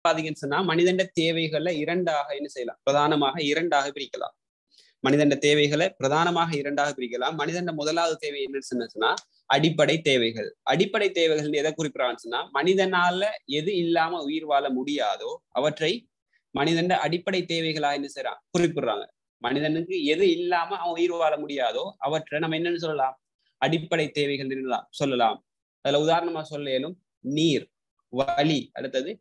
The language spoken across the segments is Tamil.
பாத்தீங்கன்னு சொன்னா மனிதண்ட தேவைகளை இரண்டாக என்ன செய்யலாம் பிரதானமாக இரண்டாக பிரிக்கலாம் மனிதண்ட தேவைகளை பிரதானமாக இரண்டாக பிரிக்கலாம் மனிதண்ட முதலாவது தேவை என்னன்னு சொன்னா அடிப்படை தேவைகள் அடிப்படை தேவைகள் எதை குறிப்பிடறான்னு சொன்னா மனிதனால எது இல்லாம உயிர் வாழ முடியாதோ அவற்றை மனிதண்ட அடிப்படை தேவைகளா என்ன செய்யறான் குறிப்பிடுறாங்க மனிதனுக்கு எது இல்லாம அவன் உயிர் வாழ முடியாதோ அவற்றை நம்ம என்னன்னு சொல்லலாம் அடிப்படை தேவைகள் சொல்லலாம் அதுல உதாரணமா சொல்ல இயலும் நீர் வலி அடுத்தது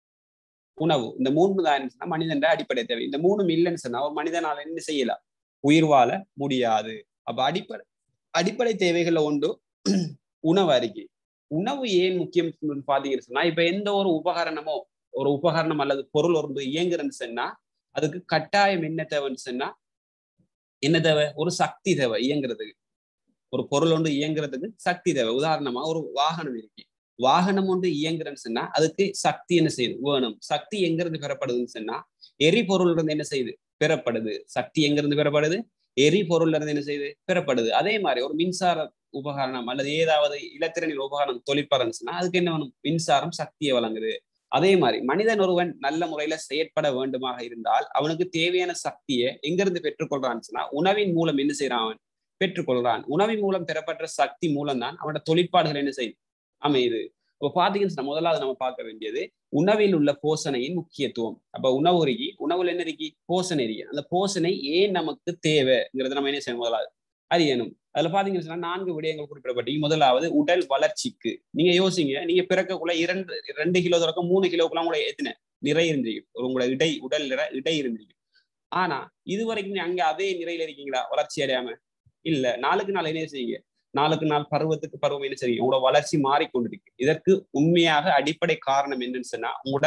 உணவு இந்த மூணு தான் மனிதன் அடிப்படை தேவை இந்த மூணும் இல்லைன்னு சொன்னா ஒரு மனிதனால என்ன செய்யலாம் உயிர் வாழ முடியாது அப்ப அடிப்படை அடிப்படை தேவைகள்ல ஒன்று உணவு அறிக்கை உணவு ஏன் முக்கியம் பாத்தீங்கன்னு சொன்னா இப்ப எந்த ஒரு உபகரணமோ ஒரு உபகரணம் அல்லது பொருள் ஒரு இயங்குறன்னு சொன்னா அதுக்கு கட்டாயம் என்ன தேவைன்னு சொன்னா என்ன தேவை ஒரு சக்தி தேவை இயங்குறதுக்கு ஒரு பொருள் ஒன்று இயங்குறதுக்கு சக்தி தேவை உதாரணமா ஒரு வாகனம் இருக்கு வாகனம் ஒன்று இயங்குறன்னு சொன்னா அதுக்கு சக்தி என்ன செய்யுது வேணும் சக்தி எங்கிருந்து பெறப்படுதுன்னு சொன்னா எரிபொருள் இருந்து என்ன செய்யுது பெறப்படுது சக்தி எங்கிருந்து பெறப்படுது எரிபொருள்ல இருந்து என்ன செய்யுது பெறப்படுது அதே மாதிரி ஒரு மின்சார உபகரணம் அல்லது ஏதாவது இலத்திரனில் உபகரணம் தொழிற்பறன்னு சொன்னா அதுக்கு என்ன வேணும் மின்சாரம் சக்தியை வழங்குது அதே மாதிரி மனிதன் ஒருவன் நல்ல முறையில செயற்பட வேண்டுமாக இருந்தால் அவனுக்கு தேவையான சக்தியை எங்கிருந்து பெற்றுக்கொள்றான்னு சொன்னா உணவின் மூலம் என்ன செய்யறான் அவன் பெற்றுக்கொள்றான் உணவின் மூலம் பெறப்பட்ட சக்தி மூலம் தான் அவனோட தொழிற்பாடுகள் என்ன செய்யுது அமையுது இப்போ பாத்தீங்கன்னா முதலாவது நம்ம பார்க்க வேண்டியது உணவில் உள்ள போசனையின் முக்கியத்துவம் அப்ப உணவு இருக்கி உணவுல என்ன இருக்கி போசனை இருக்கு அந்த போசனை ஏன் நமக்கு தேவைங்கிறத நம்ம என்ன செய்யணும் முதலாவது அறியணும் அதுல பாத்தீங்கன்னு சொன்னா நான்கு விடயங்கள் குறிப்பிடப்பட்டு முதலாவது உடல் வளர்ச்சிக்கு நீங்க யோசிங்க நீங்க பிறக்கக்குள்ள இரண்டு ரெண்டு கிலோ தொடக்கம் மூணு கிலோக்குள்ள உங்களை எத்தனை நிறை இருந்திருக்கும் ஒரு உங்களோட இடை உடல் நிற இடை இருந்திருக்கும் ஆனா இது வரைக்கும் நீங்க அங்க அதே நிறையில இருக்கீங்களா வளர்ச்சி அடையாம இல்ல நாளுக்கு நாள் என்ன செய்யுங்க நாளுக்கு நாள் பருவத்துக்கு பருவம் என்ன செய்யும் உங்களோட வளர்ச்சி மாறிக்கொண்டிருக்கு இதற்கு உண்மையாக அடிப்படை காரணம் என்னன்னு சொன்னா உங்களோட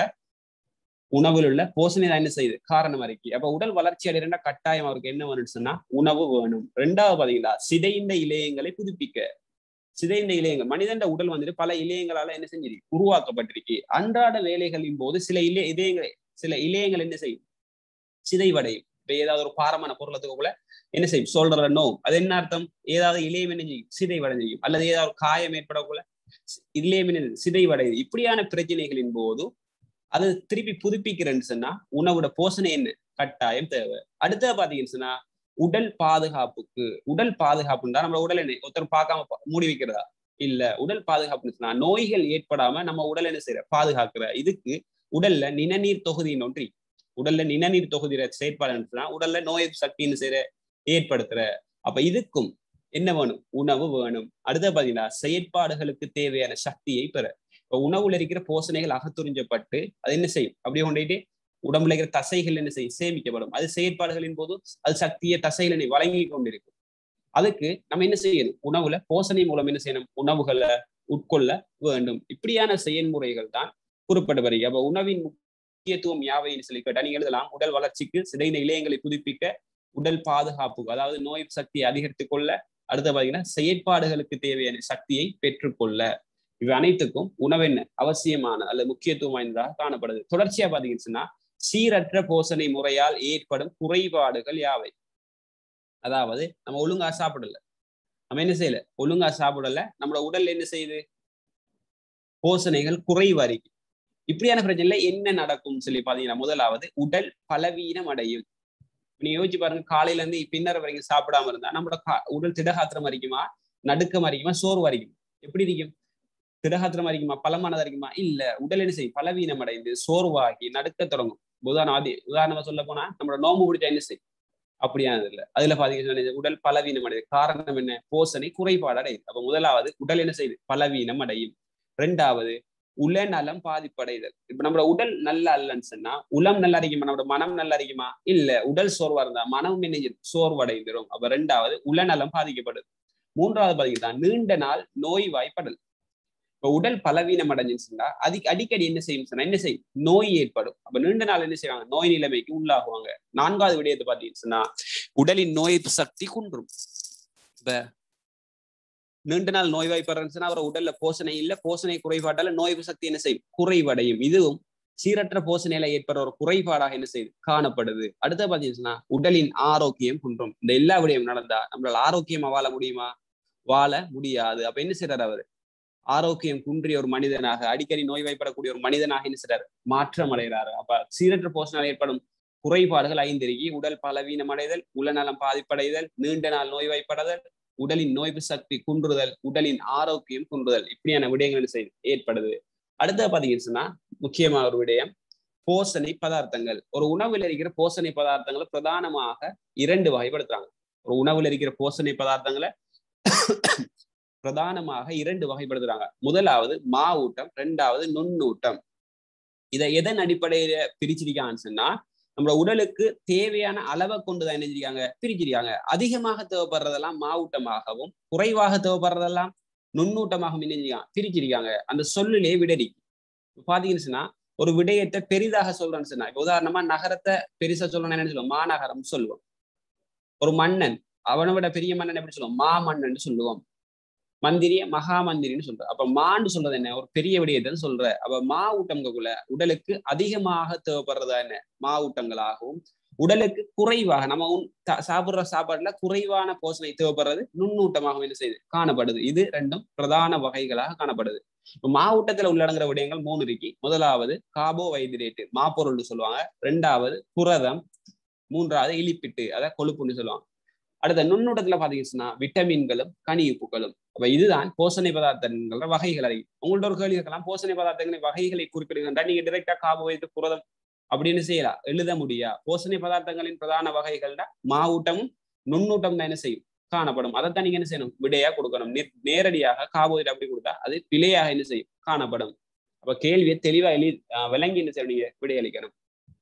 உணவில் உள்ள போஷணை தான் என்ன செய்யுது காரணமா இருக்கு அப்ப உடல் வளர்ச்சி அடைகிறா கட்டாயம் அவருக்கு என்ன வேணும்னு சொன்னா உணவு வேணும் ரெண்டாவது பாத்தீங்களா சிதைந்த இலையங்களை புதுப்பிக்க சிதைந்த இலையங்கள் மனிதன் உடல் வந்துட்டு பல இலையங்களால என்ன செஞ்சிருக்கு உருவாக்கப்பட்டிருக்கு அன்றாட வேலைகளின் போது சில இலை இதயங்களை சில இலையங்கள் என்ன செய்யும் சிதைவடையும் இப்ப ஏதாவது ஒரு பாரமான பொருளத்துக்கு கூட என்ன செய்யும் சொல்ற நோ அது என்ன அர்த்தம் ஏதாவது இளையம் என்ன செய்யும் சிதைவடைஞ்சியும் அல்லது ஏதாவது காயம் ஏற்படக்கூட இளையம் என்ன சிதைவடையுது இப்படியான பிரச்சனைகளின் போது அது திருப்பி புதுப்பிக்கிறேன்னு சொன்னா உணவோட போஷணை என்ன கட்டாயம் தேவை அடுத்தது பாத்தீங்கன்னு சொன்னா உடல் பாதுகாப்புக்கு உடல் பாதுகாப்புன்னு நம்ம உடல் என்ன ஒருத்தர் பார்க்காம மூடி வைக்கிறதா இல்ல உடல் பாதுகாப்புன்னு சொன்னா நோய்கள் ஏற்படாம நம்ம உடல் என்ன செய்யற பாதுகாக்கிற இதுக்கு உடல்ல நிணநீர் தொகுதின்னு ஒன்றி உடல்ல நிணநீர் தொகுதி செயற்பாடு சொன்னா உடல்ல நோய் சக்தின்னு செய்யற ஏற்படுத்துற அப்ப இதுக்கும் என்ன வேணும் உணவு வேணும் அடுத்த பாத்தீங்கன்னா செயற்பாடுகளுக்கு தேவையான சக்தியை பெற இப்ப உணவுல இருக்கிற போசனைகள் அகத்துறிஞ்சப்பட்டு அது என்ன செய்யும் அப்படியே கொண்டுட்டு உடம்புல இருக்கிற தசைகள் என்ன செய்யும் சேமிக்கப்படும் அது செயற்பாடுகளின் போது அது சக்தியை தசைகளை வழங்கி கொண்டிருக்கும் அதுக்கு நம்ம என்ன செய்யணும் உணவுல போசனை மூலம் என்ன செய்யணும் உணவுகளை உட்கொள்ள வேண்டும் இப்படியான செயல்முறைகள் தான் குறிப்பிட்டு வருகிறது அப்ப உணவின் முக்கியத்துவம் யாவைன்னு சொல்லி கேட்டா நீங்க எழுதலாம் உடல் வளர்ச்சிக்கு சிதைந்த இளையங்களை புதுப்பிக்க உடல் பாதுகாப்புக்கு அதாவது நோய் சக்தியை அதிகரித்துக் கொள்ள அடுத்து பாத்தீங்கன்னா செயற்பாடுகளுக்கு தேவையான சக்தியை பெற்றுக்கொள்ள இவை அனைத்துக்கும் உணவென்ன அவசியமான அல்லது முக்கியத்துவம் வாய்ந்ததாக காணப்படுது தொடர்ச்சியா பாத்தீங்கன்னா சீரற்ற போசனை முறையால் ஏற்படும் குறைபாடுகள் யாவை அதாவது நம்ம ஒழுங்கா சாப்பிடல நம்ம என்ன செய்யல ஒழுங்கா சாப்பிடல நம்மளோட உடல் என்ன செய்யுது போசனைகள் குறைவாரி இப்படியான பிரச்சனைல என்ன நடக்கும் சொல்லி பாத்தீங்கன்னா முதலாவது உடல் பலவீனம் அடையும் நீ யோசிச்சு பாருங்க காலையில இருந்து பின்னர வரைக்கும் சாப்பிடாம இருந்தா நம்மளோட உடல் திடகாத்திரம் வரைக்குமா நடுக்கம் வரைக்குமா சோர்வு வரைக்கும் எப்படி இருக்கும் திடகாத்திரம் வரைக்குமா பலமானதா இருக்குமா இல்ல உடல் என்ன செய்யும் பலவீனம் அடைந்து சோர்வாகி நடுக்க தொடங்கும் உதாரணம் அது உதாரணமா சொல்ல போனா நம்மளோட நோம்பு பிடிச்சா என்ன செய்யும் அப்படியானது இல்லை அதுல பாத்தீங்கன்னா உடல் பலவீனம் அடையுது காரணம் என்ன போசனை குறைபாடு அடையுது அப்ப முதலாவது உடல் என்ன செய்யுது பலவீனம் அடையும் ரெண்டாவது உளநலம் பாதிப்படைதல் இப்ப நம்மளோட உடல் நல்ல அல்லன்னு சொன்னா உளம் நல்லா இருக்குமா நம்மளோட மனம் நல்லா இருக்குமா இல்ல உடல் சோர்வா இருந்தா மனம் என்ன சோர்வடைந்துடும் அப்ப ரெண்டாவது உளநலம் பாதிக்கப்படுது மூன்றாவது பாத்தீங்கன்னா நீண்ட நாள் நோய்வாய்ப்படல் இப்ப உடல் பலவீனம் அடைஞ்சுன்னு சொன்னா அதி அடிக்கடி என்ன செய்யும் சொன்னா என்ன செய்யும் நோய் ஏற்படும் அப்ப நீண்ட நாள் என்ன செய்வாங்க நோய் நிலைமைக்கு உள்ளாகுவாங்க நான்காவது விடயத்தை பாத்தீங்கன்னு சொன்னா உடலின் நோய் சக்தி குன்றும் இப்ப நீண்ட நாள் நோய்வாய்ப்படுறதுன்னா அவர் உடல்ல போசனை இல்ல போசனை குறைபாட்டால நோய் சக்தி என்ன செய்யும் குறைவடையும் இதுவும் சீரற்ற போசனையில ஏற்படுற ஒரு குறைபாடாக என்ன செய்யுது காணப்படுது அடுத்த பாத்தீங்கன்னா உடலின் ஆரோக்கியம் குன்றும் இந்த எல்லா விடயம் நடந்தா நம்மளால ஆரோக்கியமா வாழ முடியுமா வாழ முடியாது அப்ப என்ன செய்யறாரு அவரு ஆரோக்கியம் குன்றிய ஒரு மனிதனாக அடிக்கடி நோய்வாய்ப்படக்கூடிய ஒரு மனிதனாக என்ன செய்றாரு மாற்றம் அடைகிறாரு அப்ப சீரற்ற போஷனால் ஏற்படும் குறைபாடுகள் ஐந்திருக்கி உடல் பலவீனம் அடைதல் உளநலம் பாதிப்படைதல் நீண்ட நாள் நோய்வாய்ப்படுதல் உடலின் நோய்வு சக்தி குன்றுதல் உடலின் ஆரோக்கியம் குன்றுதல் இப்படியான விடயங்கள் செய் ஏற்படுது அடுத்த பாத்தீங்கன்னா முக்கியமான ஒரு விடயம் போசனை பதார்த்தங்கள் ஒரு உணவில் இருக்கிற போசனை பதார்த்தங்களை பிரதானமாக இரண்டு வகைப்படுத்துறாங்க ஒரு உணவில் இருக்கிற போசனை பதார்த்தங்களை பிரதானமாக இரண்டு வகைப்படுத்துறாங்க முதலாவது மா ஊட்டம் ரெண்டாவது நுண்ணூட்டம் இதை எதன் அடிப்படையில பிரிச்சிருக்காங்கன்னு சொன்னா நம்ம உடலுக்கு தேவையான அளவை கொண்டுதான் என்ன செஞ்சிருக்காங்க பிரிச்சிருக்காங்க அதிகமாக தேவைப்படுறதெல்லாம் மாவூட்டமாகவும் குறைவாக தேவைப்படுறதெல்லாம் நுண்ணூட்டமாகவும் என்ன செஞ்சிருக்காங்க பிரிச்சிருக்காங்க அந்த சொல்லிலே விடடி பாத்தீங்கன்னு சொன்னா ஒரு விடயத்தை பெரிதாக சொல்றேன்னு சொன்னா இப்ப உதாரணமா நகரத்தை பெருசா சொல்லணும்னு என்ன சொல்லுவோம் மாநகரம் சொல்லுவோம் ஒரு மன்னன் அவனை விட பெரிய மன்னன் எப்படி சொல்லுவோம் மா மன்னன் சொல்லுவோம் மந்திரிய மகா மந்திரின்னு சொல்ற அப்ப மான்னு சொல்றது என்ன ஒரு பெரிய விடயத்தை சொல்ற அப்ப மா ஊட்டம்குள்ள உடலுக்கு அதிகமாக தேவைப்படுறதா என்ன மா ஊட்டங்களாகவும் உடலுக்கு குறைவாக நம்ம சாப்பிடுற சாப்பாடுல குறைவான போஷணை தேவைப்படுறது நுண்ணூட்டமாக என்ன செய்யுது காணப்படுது இது ரெண்டும் பிரதான வகைகளாக காணப்படுது மாவட்டத்துல உள்ளடங்குற விடயங்கள் மூணு இருக்கு முதலாவது கார்போஹைட்ரேட்டு மாப்பொருள்னு சொல்லுவாங்க ரெண்டாவது புரதம் மூன்றாவது இலிப்பிட்டு அதாவது கொழுப்புன்னு சொல்லுவாங்க அடுத்த நுண்ணூட்டத்துல பாத்தீங்கன்னா விட்டமின்களும் கனியுப்புகளும் அப்ப இதுதான் போஷணை பதார்த்தங்கள வகைகள் அறிவு உங்கள்ட்ட ஒரு கேள்வி இருக்கலாம் போஷணை பதார்த்தங்களின் வகைகளை குறிப்பிடுகின்ற நீங்க டிரெக்டா கார்போஹைட்ரேட் புரதம் அப்படின்னு செய்யலாம் எழுத முடியா போஷணை பதார்த்தங்களின் பிரதான வகைகள்னா மாவூட்டமும் நுண்ணூட்டம் தான் என்ன செய்யும் காணப்படும் அதைத்தான் நீங்க என்ன செய்யணும் விடையா கொடுக்கணும் நேரடியாக கார்போஹைட்ரேட் அப்படி கொடுத்தா அது பிழையாக என்ன செய்யும் காணப்படும் அப்ப கேள்வியை தெளிவா எழுதி விளங்கி என்ன செய்யணும் நீங்க விடையளிக்கணும்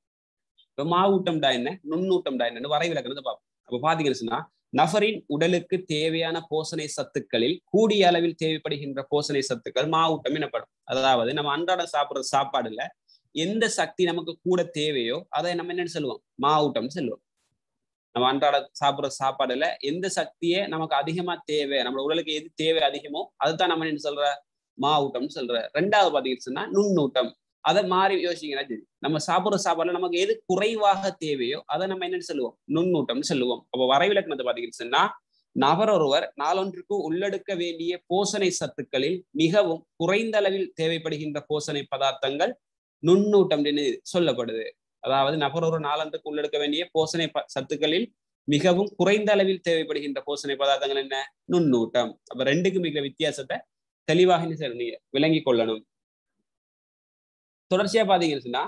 இப்ப மாவூட்டம்டா என்ன நுண்ணூட்டம்டா என்னன்னு வரை விளக்கணத்தை பார்ப்போம் அப்ப பாத்தீங்கன்னு சொன்னா நபரின் உடலுக்கு தேவையான போஷணை சத்துக்களில் கூடிய அளவில் தேவைப்படுகின்ற போஷணை சத்துக்கள் மாவூட்டம் எனப்படும் அதாவது நம்ம அன்றாடம் சாப்பிடுற சாப்பாடுல எந்த சக்தி நமக்கு கூட தேவையோ அதை நம்ம என்னன்னு சொல்லுவோம் மாவூட்டம் சொல்லுவோம் நம்ம அன்றாட சாப்பிடுற சாப்பாடுல எந்த சக்தியே நமக்கு அதிகமா தேவை நம்ம உடலுக்கு எது தேவை அதிகமோ அதுதான் நம்ம என்ன சொல்ற மாவூட்டம் சொல்ற ரெண்டாவது பாத்தீங்கன்னா நுண்ணூட்டம் அதை மாறி யோசிங்கன்னா சரி நம்ம சாப்பிடுற சாப்பாடுல நமக்கு எது குறைவாக தேவையோ அதை நம்ம என்னன்னு சொல்லுவோம் நுண்ணூட்டம்னு சொல்லுவோம் அப்போ வரைவிலக்கணத்தை பாத்தீங்கன்னா நபர் ஒருவர் நாளொன்றுக்கு உள்ளெடுக்க வேண்டிய போஷணை சத்துக்களில் மிகவும் குறைந்த அளவில் தேவைப்படுகின்ற போஷணை பதார்த்தங்கள் நுண்ணூட்டம் சொல்லப்படுது அதாவது நபர் ஒரு நாளன்றுக்கு உள்ளெடுக்க வேண்டிய போஷணை சத்துக்களில் மிகவும் குறைந்த அளவில் தேவைப்படுகின்ற போஷணை பதார்த்தங்கள் என்ன நுண்ணூட்டம் அப்ப ரெண்டுக்கு மிக வித்தியாசத்தை தெளிவாக நீங்க விளங்கி கொள்ளணும் தொடர்ச்சியா பாத்தீங்கன்னா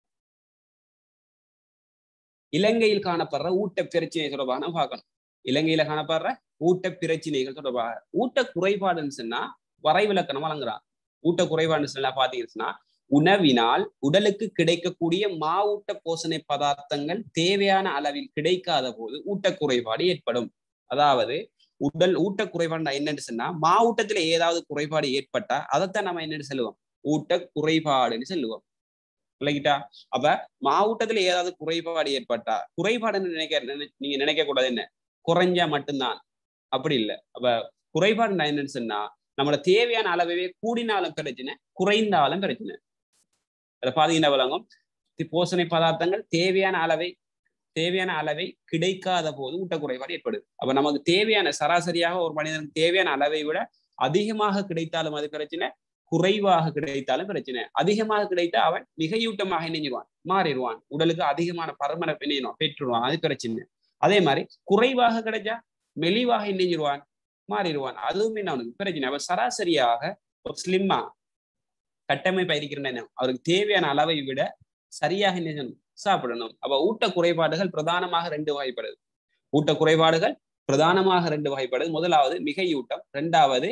இலங்கையில் காணப்படுற ஊட்ட பிரச்சனை தொடர்பாக நம்ம பார்க்கணும் இலங்கையில காணப்படுற ஊட்ட பிரச்சனைகள் தொடர்பாக ஊட்ட குறைபாடுன்னு சொன்னா வரைவிலக்கணம் வழங்குறான் ஊட்ட குறைபாடுன்னு சொன்னா பாத்தீங்கன்னா உணவினால் உடலுக்கு கிடைக்கக்கூடிய மாவூட்ட போஷணை பதார்த்தங்கள் தேவையான அளவில் கிடைக்காத போது ஊட்ட குறைபாடு ஏற்படும் அதாவது உடல் ஊட்ட குறைபாடு என்னன்னு சொன்னா மாவூட்டத்துல ஏதாவது குறைபாடு ஏற்பட்டா அதைத்தான் நம்ம என்னன்னு சொல்லுவோம் ஊட்ட குறைபாடுன்னு சொல்லுவோம் விளக்கிட்டா அப்ப மாவூட்டத்துல ஏதாவது குறைபாடு ஏற்பட்டா குறைபாடுன்னு நினைக்க நீங்க நினைக்க கூடாது என்ன குறைஞ்சா மட்டும்தான் அப்படி இல்லை அப்ப குறைபாடு என்னன்னு சொன்னா நம்மளோட தேவையான அளவே கூடினாலும் பிரச்சனை குறைந்தாலும் பிரச்சனை அதை பாத்தீங்கன்னா விளங்கும் போஷணை பதார்த்தங்கள் தேவையான அளவை தேவையான அளவை கிடைக்காத போது ஊட்ட குறைபாடு ஏற்படுது அப்ப நமக்கு தேவையான சராசரியாக ஒரு மனிதனுக்கு தேவையான அளவை விட அதிகமாக கிடைத்தாலும் அது பிரச்சனை குறைவாக கிடைத்தாலும் பிரச்சனை அதிகமாக கிடைத்தா அவன் மிகையூட்டமாக இணைஞ்சிருவான் மாறிடுவான் உடலுக்கு அதிகமான பரமன இணையணும் பெற்றுருவான் அது பிரச்சனை அதே மாதிரி குறைவாக கிடைச்சா மெலிவாக இணைஞ்சிருவான் மாறிடுவான் அதுவும் என்ன அவனுக்கு பிரச்சனை அவன் சராசரியாக ஒரு ஸ்லிம்மா கட்டமைப்பா இருக்கிற அவருக்கு தேவையான அளவை விட சரியாக என்ன சாப்பிடணும் அப்ப ஊட்ட குறைபாடுகள் பிரதானமாக ரெண்டு வகைப்படுது ஊட்ட குறைபாடுகள் பிரதானமாக ரெண்டு வகைப்படுது முதலாவது மிகையூட்டம் ரெண்டாவது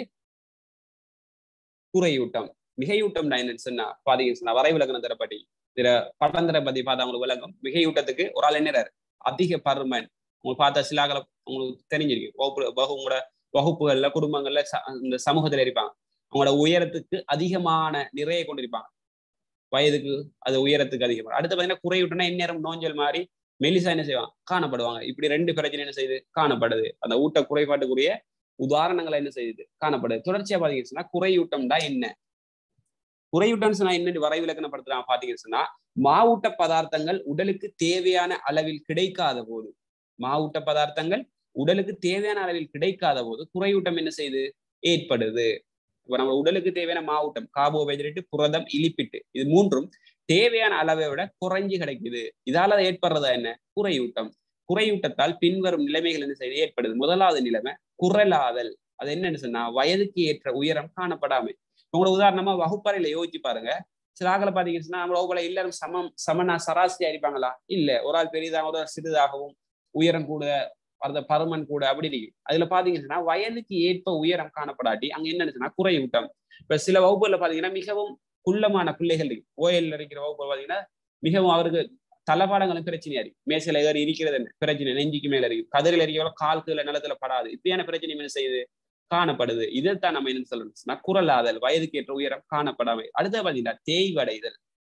குறையூட்டம் மிகையூட்டம் என்னன்னு சொன்னா பாத்தீங்கன்னா வரைவிலக்கணம் தரப்படி இதுல பட்டந்தர பத்தி பார்த்தா உங்களுக்கு விளங்கும் மிகையூட்டத்துக்கு ஒரு ஆள் என்னறாரு அதிக பருமன் உங்களுக்கு பார்த்தா சிலாகல உங்களுக்கு தெரிஞ்சிருக்கு வகுப்பு உங்களோட வகுப்புகள்ல குடும்பங்கள்ல இந்த சமூகத்துல இருப்பாங்க அவங்களோட உயரத்துக்கு அதிகமான நிறைய கொண்டிருப்பாங்க வயதுக்கு அது உயரத்துக்கு அதிகமாக அடுத்து பாத்தீங்கன்னா குறைவிட்டுனா இந்நேரம் நோஞ்சல் மாதிரி மெலிசா என்ன செய்வாங்க காணப்படுவாங்க இப்படி ரெண்டு பிரச்சனை என்ன செய்யுது காணப்படுது அந்த ஊட்ட குறைபாட்டுக்குரிய உதாரணங்களை என்ன செய்யுது காணப்படுது தொடர்ச்சியா பாத்தீங்கன்னா குறையூட்டம் தான் என்ன குறையூட்டம் சொன்னா என்னன்னு வரைவிலக்கணப்படுத்துறாங்க பாத்தீங்கன்னு சொன்னா மாவூட்ட பதார்த்தங்கள் உடலுக்கு தேவையான அளவில் கிடைக்காத போது மாவூட்ட பதார்த்தங்கள் உடலுக்கு தேவையான அளவில் கிடைக்காத போது குறையூட்டம் என்ன செய்யுது ஏற்படுது இப்ப நம்ம உடலுக்கு தேவையான மாவுட்டம் கார்போஹைட்ரேட் புரதம் இலிப்பிட்டு இது மூன்றும் தேவையான அளவை விட குறைஞ்சு கிடைக்குது இதால ஏற்படுறதா என்ன குறையூட்டம் குறையூட்டத்தால் பின்வரும் நிலைமைகள் என்ன செய்ய ஏற்படுது முதலாவது நிலைமை குரலாதல் அது என்னன்னு சொன்னா வயதுக்கு ஏற்ற உயரம் காணப்படாமை உங்களோட உதாரணமா வகுப்பறையில யோசிச்சு பாருங்க சில ஆக்களை பாத்தீங்கன்னா நம்ம வகுப்பறை எல்லாரும் சமம் சமனா சராசரியா இருப்பாங்களா இல்ல ஒரு ஆள் பெரிதாக ஒரு ஆள் சிறிதாகவும் உயரம் கூட அந்த பருமன் கூட அப்படி இருக்கு அதுல பாத்தீங்கன்னா வயதுக்கு ஏற்ப உயரம் காணப்படாட்டி அங்க என்ன இருந்துச்சுன்னா குறையூட்டம் இப்ப சில வகுப்புல பாத்தீங்கன்னா மிகவும் குள்ளமான பிள்ளைகள் இருக்கு ஓஎல் இருக்கிற வகுப்பு பாத்தீங்கன்னா மிகவும் அவருக்கு தளபாடங்களும் பிரச்சனையா இருக்கு மேசையில ஏறி இருக்கிறது என்ன பிரச்சனை நெஞ்சுக்கு மேல இருக்கு கதிரில் இருக்கிற கால் கீழே நிலத்துல படாது இப்படியான பிரச்சனை என்ன செய்யுது காணப்படுது இதைத்தான் நம்ம என்ன சொல்லணும்னா குரலாதல் வயதுக்கு ஏற்ற உயரம் காணப்படாமை அடுத்த பாத்தீங்கன்னா தேய்வடைதல்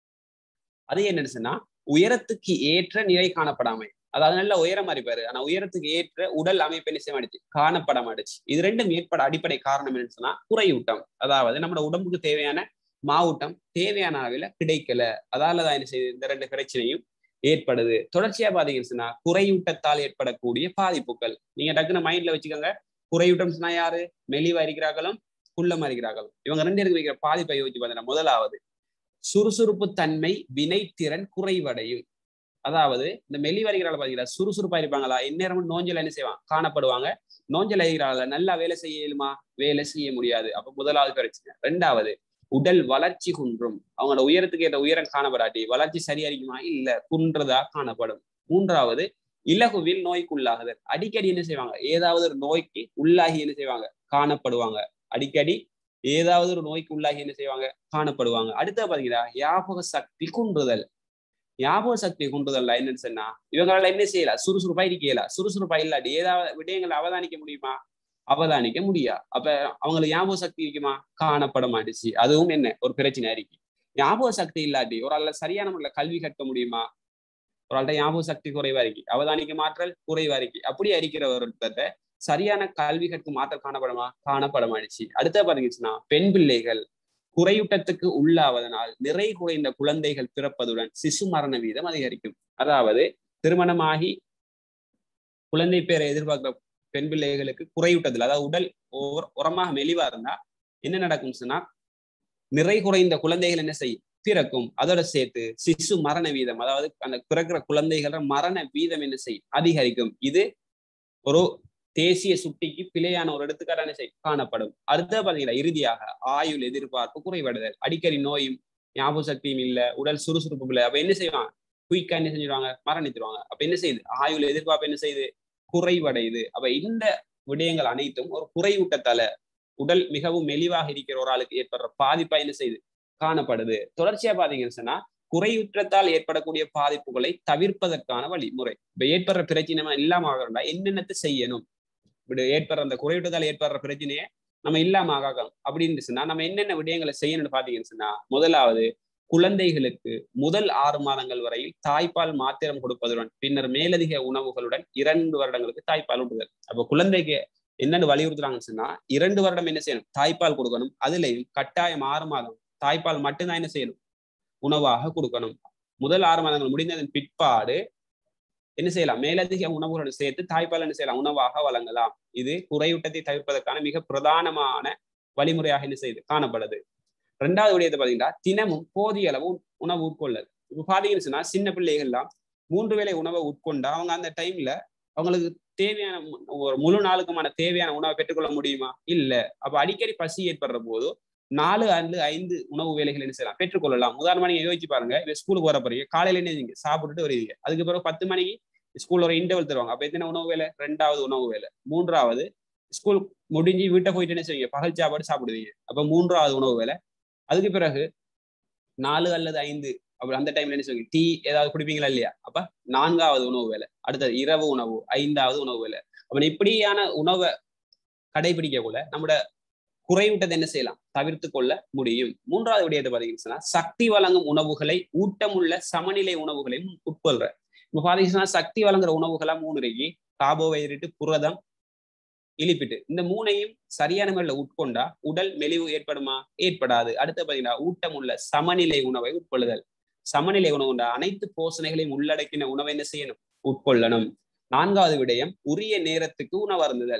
அது என்னன்னு சொன்னா உயரத்துக்கு ஏற்ற நிலை காணப்படாமை அதாவது நல்ல உயரம் அறிப்பாரு ஆனா உயரத்துக்கு ஏற்ற உடல் அமைப்பு என்ன செய்ய மாட்டுச்சு காணப்பட மாட்டுச்சு இது ரெண்டும் ஏற்பட அடிப்படை காரணம் என்னன்னு சொன்னா குறையூட்டம் அதாவது நம்ம உடம்புக்கு தேவையான மாவட்டம் தேவையான அளவில் கிடைக்கல அதாலதான் என்ன செய்யுது இந்த ரெண்டு பிரச்சனையும் ஏற்படுது தொடர்ச்சியா பாத்தீங்கன்னு சொன்னா குறையூட்டத்தால் ஏற்படக்கூடிய பாதிப்புகள் நீங்க டக்குன்னு மைண்ட்ல வச்சுக்கோங்க குறையூட்டம் சொன்னா யாரு மெலிவா இருக்கிறார்களும் குள்ளமா இருக்கிறார்களும் இவங்க ரெண்டு பேருக்கு வைக்கிற பாதிப்பை யோசிச்சு பாத்தீங்கன்னா முதலாவது சுறுசுறுப்பு தன்மை வினைத்திறன் குறைவடையும் அதாவது இந்த மெலி வருகிறாள் பாத்தீங்களா சுறுசுறுப்பா இருப்பாங்களா இந்நேரமும் நோஞ்சல் என்ன செய்வாங்க காணப்படுவாங்க நோஞ்சல் அறிகிறாள் நல்லா வேலை செய்ய இயலுமா வேலை செய்ய முடியாது அப்ப முதலாவது பிரச்சனை ரெண்டாவது உடல் வளர்ச்சி குன்றும் அவங்களோட உயரத்துக்கு ஏற்ற உயரம் காணப்படாட்டி வளர்ச்சி சரியா இருக்குமா இல்ல குன்றதா காணப்படும் மூன்றாவது இலகுவில் நோய்க்குள்ளாகுதல் அடிக்கடி என்ன செய்வாங்க ஏதாவது ஒரு நோய்க்கு உள்ளாகி என்ன செய்வாங்க காணப்படுவாங்க அடிக்கடி ஏதாவது ஒரு நோய்க்கு உள்ளாகி என்ன செய்வாங்க காணப்படுவாங்க அடுத்த பாத்தீங்கன்னா ஞாபக சக்தி குன்றுதல் ஞாபக சக்தி குன்றுதல்ல என்னன்னு சொன்னா இவங்களால என்ன செய்யலாம் சுறுசுறுப்பா இருக்கல சுறுசுறுப்பா இல்லாட்டி ஏதாவது விடயங்களை அவதானிக்க முடியுமா அவதானிக்க முடியா அப்ப அவங்களுக்கு ஞாபக சக்தி இருக்குமா காணப்பட மாட்டுச்சு அதுவும் என்ன ஒரு பிரச்சனை இருக்கு ஞாபக சக்தி இல்லாட்டி ஒரு ஆள் சரியான முறையில கல்வி கற்க முடியுமா ஒரு ஆள்கிட்ட ஞாபக சக்தி குறைவா இருக்கு அவதானிக்க மாற்றல் குறைவா இருக்கு அப்படி அறிக்கிற ஒருத்தத்தை சரியான கல்வி கற்கும் மாற்றல் காணப்படுமா காணப்பட மாட்டுச்சு அடுத்த பாத்தீங்கன்னா பெண் பிள்ளைகள் குறையூட்டத்துக்கு உள்ளாவதனால் நிறை குறைந்த குழந்தைகள் பிறப்பதுடன் சிசு மரண வீதம் அதிகரிக்கும் அதாவது திருமணமாகி குழந்தை பேரை எதிர்பார்க்கிற பெண் பிள்ளைகளுக்கு குறையூட்டத்தில் அதாவது உடல் உரமாக மெலிவா இருந்தா என்ன நடக்கும் சொன்னா நிறை குறைந்த குழந்தைகள் என்ன செய்யும் பிறக்கும் அதோட சேர்த்து சிசு மரண வீதம் அதாவது அந்த பிறக்கிற குழந்தைகள மரண வீதம் என்ன செய்யும் அதிகரிக்கும் இது ஒரு தேசிய சுட்டிக்கு பிழையான ஒரு எடுத்துக்காட்டான செய் காணப்படும் அடுத்த பாத்தீங்கன்னா இறுதியாக ஆயுள் எதிர்பார்ப்பு குறைபடுதல் அடிக்கடி நோயும் ஞாபக சக்தியும் இல்ல உடல் சுறுசுறுப்பு இல்லை அப்ப என்ன செய்வாங்க குயிக்கா என்ன செஞ்சிருவாங்க மரணித்துருவாங்க அப்ப என்ன செய்யுது ஆயுள் எதிர்பார்ப்பு என்ன செய்யுது குறைவடையுது அப்ப இந்த விடயங்கள் அனைத்தும் ஒரு குறைவூட்டத்தால உடல் மிகவும் மெலிவாக இருக்கிற ஒரு ஆளுக்கு ஏற்படுற பாதிப்பா என்ன செய்யுது காணப்படுது தொடர்ச்சியா பாத்தீங்கன்னு சொன்னா குறையுற்றத்தால் ஏற்படக்கூடிய பாதிப்புகளை தவிர்ப்பதற்கான வழிமுறை இப்ப ஏற்படுற பிரச்சனை இல்லாம ஆகணும்டா என்னென்னத்தை செய்யணும் இப்படி ஏற்படுற அந்த குறையுற்றத்தால் ஏற்படுற பிரச்சனையை நம்ம இல்லாம ஆகணும் அப்படின்னு சொன்னா நம்ம என்னென்ன விடயங்களை செய்யணும்னு பாத்தீங்கன்னு சொன்னா முதலாவது குழந்தைகளுக்கு முதல் ஆறு மாதங்கள் வரையில் தாய்ப்பால் மாத்திரம் கொடுப்பதுடன் பின்னர் மேலதிக உணவுகளுடன் இரண்டு வருடங்களுக்கு தாய்ப்பால் ஊட்டுதல் அப்ப குழந்தைக்கு என்னென்னு வலியுறுத்துறாங்கன்னு சொன்னா இரண்டு வருடம் என்ன செய்யணும் தாய்ப்பால் கொடுக்கணும் அதுலயும் கட்டாயம் ஆறு மாதம் தாய்ப்பால் மட்டும்தான் என்ன செய்யணும் உணவாக கொடுக்கணும் முதல் ஆறு மாதங்கள் முடிந்ததன் பிற்பாடு என்ன செய்யலாம் மேலதிக உணவுகளுடன் சேர்த்து தாய்ப்பால் என்ன செய்யலாம் உணவாக வழங்கலாம் இது குறையூட்டத்தை தவிர்ப்பதற்கான மிக பிரதானமான வழிமுறையாக என்ன செய்யுது காணப்படுது ரெண்டாவது விடயத்தை பாத்தீங்கன்னா தினமும் போதிய அளவு உணவு உட்கொள்ளல் இப்ப பாத்தீங்கன்னு சொன்னா சின்ன பிள்ளைகள்லாம் மூன்று வேளை உணவை உட்கொண்டா அவங்க அந்த டைம்ல அவங்களுக்கு தேவையான ஒரு முழு நாளுக்குமான தேவையான உணவை பெற்றுக்கொள்ள முடியுமா இல்ல அப்ப அடிக்கடி பசி ஏற்படுற போது நாலு அல்லது ஐந்து உணவு வேலைகள் என்ன செய்யலாம் பெற்றுக்கொள்ளலாம் உதாரணமா நீங்க யோசிச்சு பாருங்க இப்ப ஸ்கூலுக்கு வர போறீங்க காலையில என்ன நீங்க சாப்பிட்டுட்டு வருவீங்க அதுக்கு பிறகு பத்து மணிக்கு ஸ்கூல்ல ஒரு இன்டர்வல் தருவாங்க அப்ப எத்தனை உணவு வேலை ரெண்டாவது உணவு வேலை மூன்றாவது ஸ்கூல் முடிஞ்சு வீட்டை போயிட்டு என்ன செய்வீங்க பகல் சாப்பாடு சாப்பிடுவீங்க அப்ப மூன்றாவது உணவு வேலை அதுக்கு பிறகு நாலு அல்லது ஐந்து அப்படி அந்த டைம்ல என்ன சொல்லுங்க டீ ஏதாவது குடிப்பீங்களா இல்லையா அப்ப நான்காவது உணவு வேலை அடுத்தது இரவு உணவு ஐந்தாவது உணவு வேலை அப்ப இப்படியான உணவை கடைபிடிக்க கூட நம்மளோட குறைவிட்டதை என்ன செய்யலாம் தவிர்த்து கொள்ள முடியும் மூன்றாவது விடயத்தை பாத்தீங்கன்னா சக்தி வழங்கும் உணவுகளை ஊட்டமுள்ள சமநிலை உணவுகளையும் உட்கொள்ற இப்ப பாத்தீங்கன்னா சக்தி வழங்குற உணவுகளா மூணு இருக்கு கார்போஹைட்ரேட் புரதம் இழிப்பிட்டு இந்த மூணையும் சரியான முறையில் உட்கொண்டா உடல் மெலிவு ஏற்படுமா ஏற்படாது அடுத்து பாத்தீங்கன்னா ஊட்டமுள்ள சமநிலை உணவை உட்கொள்ளுதல் சமநிலை உணவு உண்டா அனைத்து போசனைகளையும் உள்ளடக்கின உணவை என்ன செய்யணும் உட்கொள்ளணும் நான்காவது விடயம் உரிய நேரத்துக்கு உணவு அருந்துதல்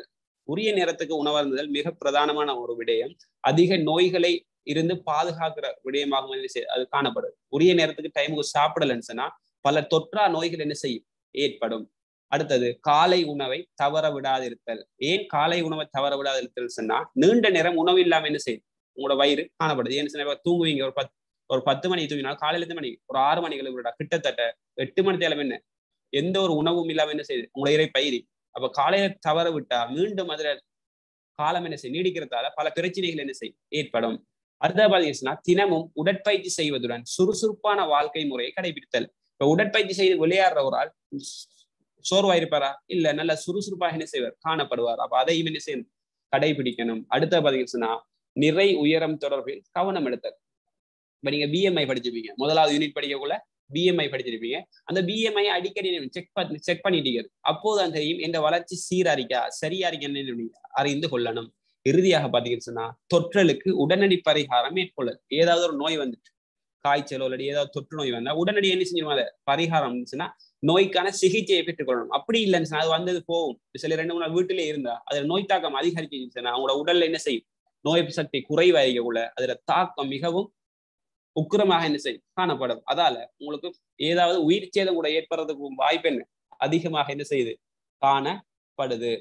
உரிய நேரத்துக்கு உணவருந்துதல் மிக பிரதானமான ஒரு விடயம் அதிக நோய்களை இருந்து பாதுகாக்கிற விடயமாக என்ன செய்ய அது காணப்படுது உரிய நேரத்துக்கு டைமுக்கு சாப்பிடலன்னு சொன்னா பல தொற்றா நோய்கள் என்ன செய்யும் ஏற்படும் அடுத்தது காலை உணவை தவற விடாதிருத்தல் ஏன் காலை உணவை தவற விடாதிருத்தல் சொன்னா நீண்ட நேரம் உணவு இல்லாம என்ன செய்யும் உங்களோட வயிறு காணப்படுது ஏன்னு சொன்னா தூங்குவீங்க ஒரு பத்து ஒரு பத்து மணி தூங்கினா காலையில எத்தனை மணி ஒரு ஆறு மணிக்கு விட கிட்டத்தட்ட எட்டு மணி தேவை என்ன எந்த ஒரு உணவும் இல்லாம என்ன செய்யுது உங்களை இறை பயிரி அப்ப காலையில தவற விட்டா மீண்டும் அதுல காலம் என்ன செய்யும் நீடிக்கிறதால பல பிரச்சனைகள் என்ன செய்யும் ஏற்படும் அடுத்த பாத்தீங்கன்னா தினமும் உடற்பயிற்சி செய்வதுடன் சுறுசுறுப்பான வாழ்க்கை முறையை கடைபிடித்தல் இப்ப உடற்பயிற்சி செய்து விளையாடுற ஒரு ஆள் சோர்வா இருப்பாரா இல்ல நல்ல சுறுசுறுப்பாக என்ன செய்வார் காணப்படுவார் அப்ப அதையும் என்ன செய்யணும் கடைபிடிக்கணும் அடுத்த பாத்தீங்கன்னா நிறை உயரம் தொடர்பில் கவனம் எடுத்தல் இப்ப நீங்க பிஎம்ஐ படிச்சிருப்பீங்க முதலாவது யூனிட் படிக்கக்குள்ள பிஎம்ஐ படிச்சிருப்பீங்க அந்த பிஎம்ஐ அடிக்கடி செக் பண்ணி செக் பண்ணிட்டீங்க அப்போதான் தெரியும் இந்த வளர்ச்சி சீரா இருக்கா சரியா இருக்கா அறிந்து கொள்ளணும் இறுதியாக பாத்தீங்கன்னு சொன்னா தொற்றலுக்கு உடனடி பரிகாரம் மேற்கொள்ளல் ஏதாவது ஒரு நோய் வந்துட்டு காய்ச்சலோ இல்லாட்டி ஏதாவது தொற்று நோய் வந்தா உடனடி என்ன செஞ்சிருவோம் அதை பரிகாரம் இருந்துச்சுன்னா நோய்க்கான சிகிச்சையை பெற்றுக்கொள்ளணும் அப்படி இல்லைன்னு சொன்னா அது வந்தது போகும் சில ரெண்டு மூணு நாள் வீட்டிலே இருந்தா அதுல நோய் தாக்கம் அதிகரிச்சுன்னா அவங்களோட உடல்ல என்ன செய்யும் நோய் சக்தி குறைவாயிருக்கக்குள்ள அதுல தாக்கம் மிகவும் உக்கிரமாக என்ன செய்யும் காணப்படும் அதால உங்களுக்கு ஏதாவது உயிர் சேதம் கூட ஏற்படுறதுக்கு வாய்ப்பு என்ன அதிகமாக என்ன செய்யுது காணப்படுது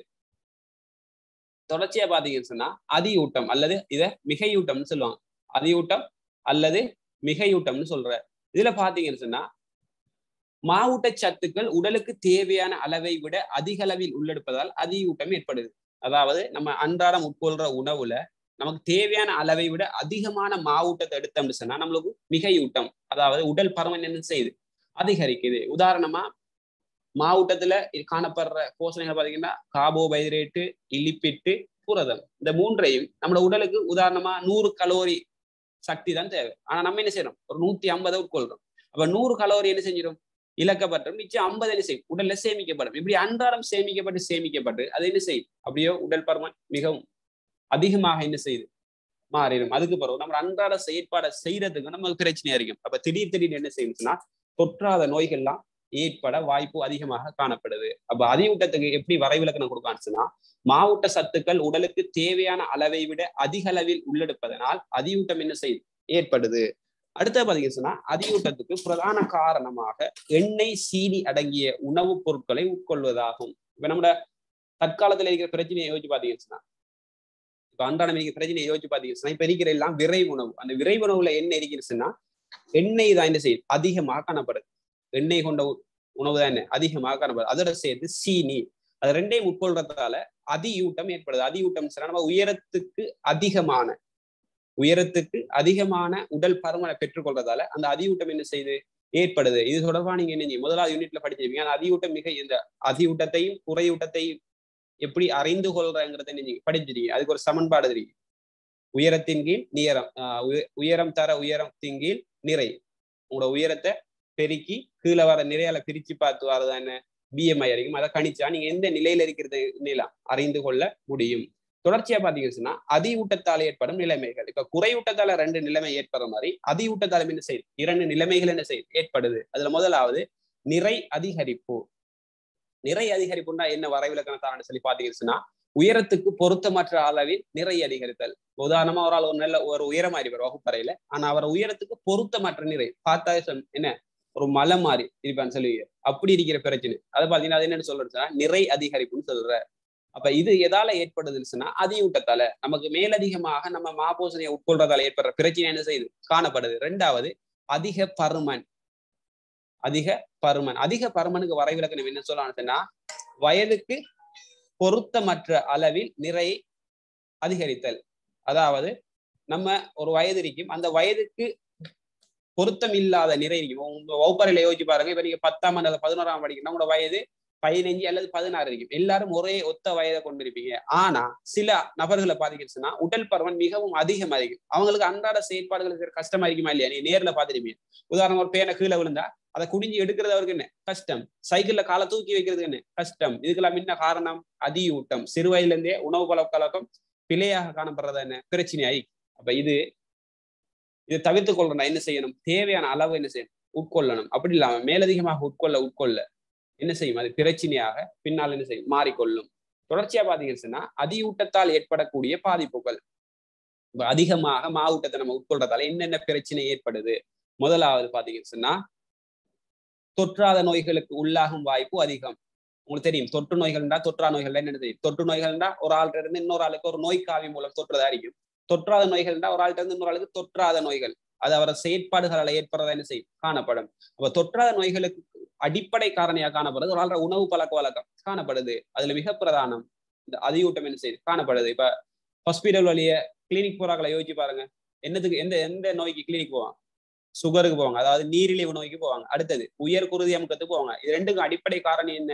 தொடர்ச்சியா பாத்தீங்கன்னு சொன்னா அதியூட்டம் அல்லது இத மிகையூட்டம்னு சொல்லுவாங்க அதியூட்டம் அல்லது மிகையூட்டம்னு சொல்ற இதுல பாத்தீங்கன்னு சொன்னா மாவூட்ட சத்துக்கள் உடலுக்கு தேவையான அளவை விட அதிக அளவில் உள்ளெடுப்பதால் அதியூட்டம் ஏற்படுது அதாவது நம்ம அன்றாடம் உட்கொள்ற உணவுல நமக்கு தேவையான அளவை விட அதிகமான மாவூட்டத்தை எடுத்தோம்னு சொன்னா நம்மளுக்கு மிகையூட்டம் அதாவது உடல் பருமன் என்ன செய்யுது அதிகரிக்குது உதாரணமா மாவட்டத்துல காணப்படுற போஷணைகள் பாத்தீங்கன்னா கார்போஹைட்ரேட்டு இலிப்பிட்டு புரதம் இந்த மூன்றையும் நம்மளோட உடலுக்கு உதாரணமா நூறு கலோரி சக்தி தான் தேவை ஆனா நம்ம என்ன செய்யறோம் ஒரு நூத்தி ஐம்பதை உட்கொள்றோம் அப்ப நூறு கலோரி என்ன செஞ்சிடும் இழக்கப்பட்டும் மிச்சம் ஐம்பது என்ன செய்யும் உடல்ல சேமிக்கப்படும் இப்படி அன்றாடம் சேமிக்கப்பட்டு சேமிக்கப்பட்டு அது என்ன செய்யும் அப்படியோ உடல் பருமன் மிகவும் அதிகமாக என்ன செய்யுது மாறிடும் அதுக்கு பிறகு நம்ம அன்றாட செயற்பாடை செய்யறதுக்கு நமக்கு பிரச்சனையா இருக்கும் அப்ப திடீர் திடீர்னு என்ன செய்யணும்னா தொற்றாத நோய்கள்லாம் ஏற்பட வாய்ப்பு அதிகமாக காணப்படுது அப்ப அதியூட்டத்துக்கு எப்படி வரைவிலக்கணம் கொடுக்கான்னு மாவட்ட சத்துக்கள் உடலுக்கு தேவையான அளவை விட அதிக அளவில் உள்ளெடுப்பதனால் அதியூட்டம் என்ன செய்யுது ஏற்படுது அடுத்த பாத்தீங்கன்னு சொன்னா அதியூட்டத்துக்கு பிரதான காரணமாக எண்ணெய் சீனி அடங்கிய உணவுப் பொருட்களை உட்கொள்வதாகும் இப்ப நம்மளோட தற்காலத்துல இருக்கிற பிரச்சனையை யோசிச்சு பாத்தீங்கன்னு சொன்னா இப்ப அன்றாடம் இருக்கிற பிரச்சனையை யோசிச்சு பாத்தீங்கன்னா இப்ப இருக்கிற எல்லாம் விரை உணவு அந்த விரை உணவுல என்ன இருக்குன்னு எண்ணெய் தான் என்ன செய்யுது அதிகமாக காணப்படுது எண்ணெய் கொண்ட உணவு தான் என்ன அதிகமாக காணப்படுது அதோட சேர்த்து சீனி அது ரெண்டையும் உட்கொள்றதால அதியூட்டம் ஏற்படுது அதியூட்டம் சொன்னா நம்ம உயரத்துக்கு அதிகமான உயரத்துக்கு அதிகமான உடல் பருமனை பெற்றுக்கொள்றதால அந்த அதியூட்டம் என்ன செய்யுது ஏற்படுது இது தொடர்பா நீங்க என்ன முதலாவது யூனிட்ல படிச்சிருப்பீங்க அந்த அதியூட்டம் மிக இந்த அதியூட்டத்தையும் குறையூட்டத்தையும் எப்படி அறிந்து கொள்றங்கிறத நீங்க படிச்சிருக்கீங்க அதுக்கு ஒரு சமன்பாடு தெரியும் உயரத்தின் கீழ் நியரம் உயரம் தர உயரத்தின் கீழ் நிறை உங்களோட உயரத்தை பெருக்கி கீழே வர நிறையால பிரிச்சு பார்த்து வரதா என்ன பிஎம்ஐ அறிக்கும் அதை கணிச்சா நீங்க எந்த நிலையில இருக்கிறது நிலம் அறிந்து கொள்ள முடியும் தொடர்ச்சியா பாத்தீங்கன்னா அதி ஊட்டத்தால் ஏற்படும் நிலைமைகள் இப்ப குறையூட்டத்தால ரெண்டு நிலைமை ஏற்படுற மாதிரி அதி ஊட்டத்தால என்ன செய்யுது இரண்டு நிலைமைகள் என்ன செய்யுது ஏற்படுது அதுல முதலாவது நிறை அதிகரிப்பு நிறை அதிகரிப்புன்னா என்ன வரைவிலக்கணத்தான்னு சொல்லி பாத்தீங்கன்னா உயரத்துக்கு பொருத்தமற்ற அளவில் நிறை அதிகரித்தல் உதாரணமா ஒரு ஆள் ஒரு நல்ல ஒரு உயரமா இருப்பார் வகுப்பறையில ஆனா அவர் உயரத்துக்கு பொருத்தமற்ற நிறை பார்த்தா என்ன ஒரு மலை மாறி இருப்பான்னு சொல்லுவீங்க அப்படி இருக்கிற பிரச்சனை அதை பாத்தீங்கன்னா அது என்னன்னு சொல்றதுன்னா நிறை அதிகரிப்புன்னு சொல்ற அப்ப இது எதால ஏற்படுதுன்னு சொன்னா அதியூட்டத்தால நமக்கு மேலதிகமாக நம்ம மாபோசனையை உட்கொள்றதால ஏற்படுற பிரச்சனை என்ன செய்யுது காணப்படுது ரெண்டாவது அதிக பருமன் அதிக பருமன் அதிக பருமனுக்கு வரைவிலக்கணம் என்ன சொல்லலாம்னா வயதுக்கு பொருத்தமற்ற அளவில் நிறையை அதிகரித்தல் அதாவது நம்ம ஒரு வயது இருக்கும் அந்த வயதுக்கு பொருத்தம் இல்லாத நிறை இருக்கும் உங்க வகுப்பறையில யோசிச்சு பாருங்க இப்ப நீங்க பத்தாம் அல்லது பதினோராம் படிக்கணும் உங்களோட வயது பதினஞ்சு அல்லது பதினாறு இருக்கும் எல்லாரும் ஒரே ஒத்த வயதை கொண்டிருப்பீங்க ஆனா சில நபர்களை பாதிக்கிச்சுன்னா உடல் பருமன் மிகவும் அதிகமா இருக்கும் அவங்களுக்கு அன்றாட செயற்பாடுகளுக்கு கஷ்டமா இருக்குமா இல்லையா நீ நேர்ல பாத்துருப்பீங்க உதாரணம் ஒரு பேனை கீழே விழுந்தா அதை குடிஞ்சு எடுக்கிறது அவருக்கு என்ன கஷ்டம் சைக்கிள்ல காலை தூக்கி வைக்கிறது என்ன கஷ்டம் இதுக்கெல்லாம் என்ன காரணம் அதியூட்டம் சிறு வயதுல இருந்தே உணவு பழக்க கழக்கம் பிழையாக காணப்படுறது என்ன பிரச்சனையாயி அப்ப இது இதை தவிர்த்து கொள்ளணும் என்ன செய்யணும் தேவையான அளவு என்ன செய்யணும் உட்கொள்ளணும் அப்படி இல்லாம மேலதிகமாக உட்கொள்ள உட்கொள்ள என்ன செய்யும் அது பிரச்சனையாக பின்னால் என்ன செய்யும் மாறிக்கொள்ளும் தொடர்ச்சியா பாத்தீங்கன்னா அதியூட்டத்தால் ஏற்படக்கூடிய பாதிப்புகள் இப்ப அதிகமாக மாவூட்டத்தை நம்ம உட்கொள்றதால என்னென்ன பிரச்சனை ஏற்படுது முதலாவது பாத்தீங்கன்னா தொற்றாத நோய்களுக்கு உள்ளாகும் வாய்ப்பு அதிகம் உங்களுக்கு தெரியும் தொற்று நோய்கள்னா தொற்றா நோய்கள் என்ன தெரியும் தொற்று நோய்கள்னா ஒரு ஆள்கிட்ட இருந்து இன்னொரு ஆளுக்கு ஒரு நோய் காவி மூலம் தொற்றுறதா இருக்கும் தொற்றாத நோய்கள்னா ஒரு ஆள்கிட்ட இருந்து இன்னொரு ஆளுக்கு தொற்றாத நோய்கள் அது அவர செயற்பாடுகளால் ஏற்படுறதா என்ன செய்யும் காணப்படும் அப்ப தொற்றாத நோய்களுக்கு அடிப்படை காரணியாக காணப்படுறது ஒரு ஆள்ற உணவு பழக்க வழக்கம் காணப்படுது அதுல மிக பிரதானம் இந்த அதியூட்டம் என்ன செய்யுது காணப்படுது இப்ப ஹாஸ்பிட்டல் வழிய கிளினிக் போறாங்களா யோசிச்சு பாருங்க என்னத்துக்கு எந்த எந்த நோய்க்கு கிளினிக் போவாங்க சுகருக்கு போவாங்க அதாவது நீரிழிவு நோய்க்கு போவாங்க அடுத்தது உயர் குருதி அமுக்கத்துக்கு போவாங்க இது ரெண்டுக்கும் அடிப்படை காரணம் என்ன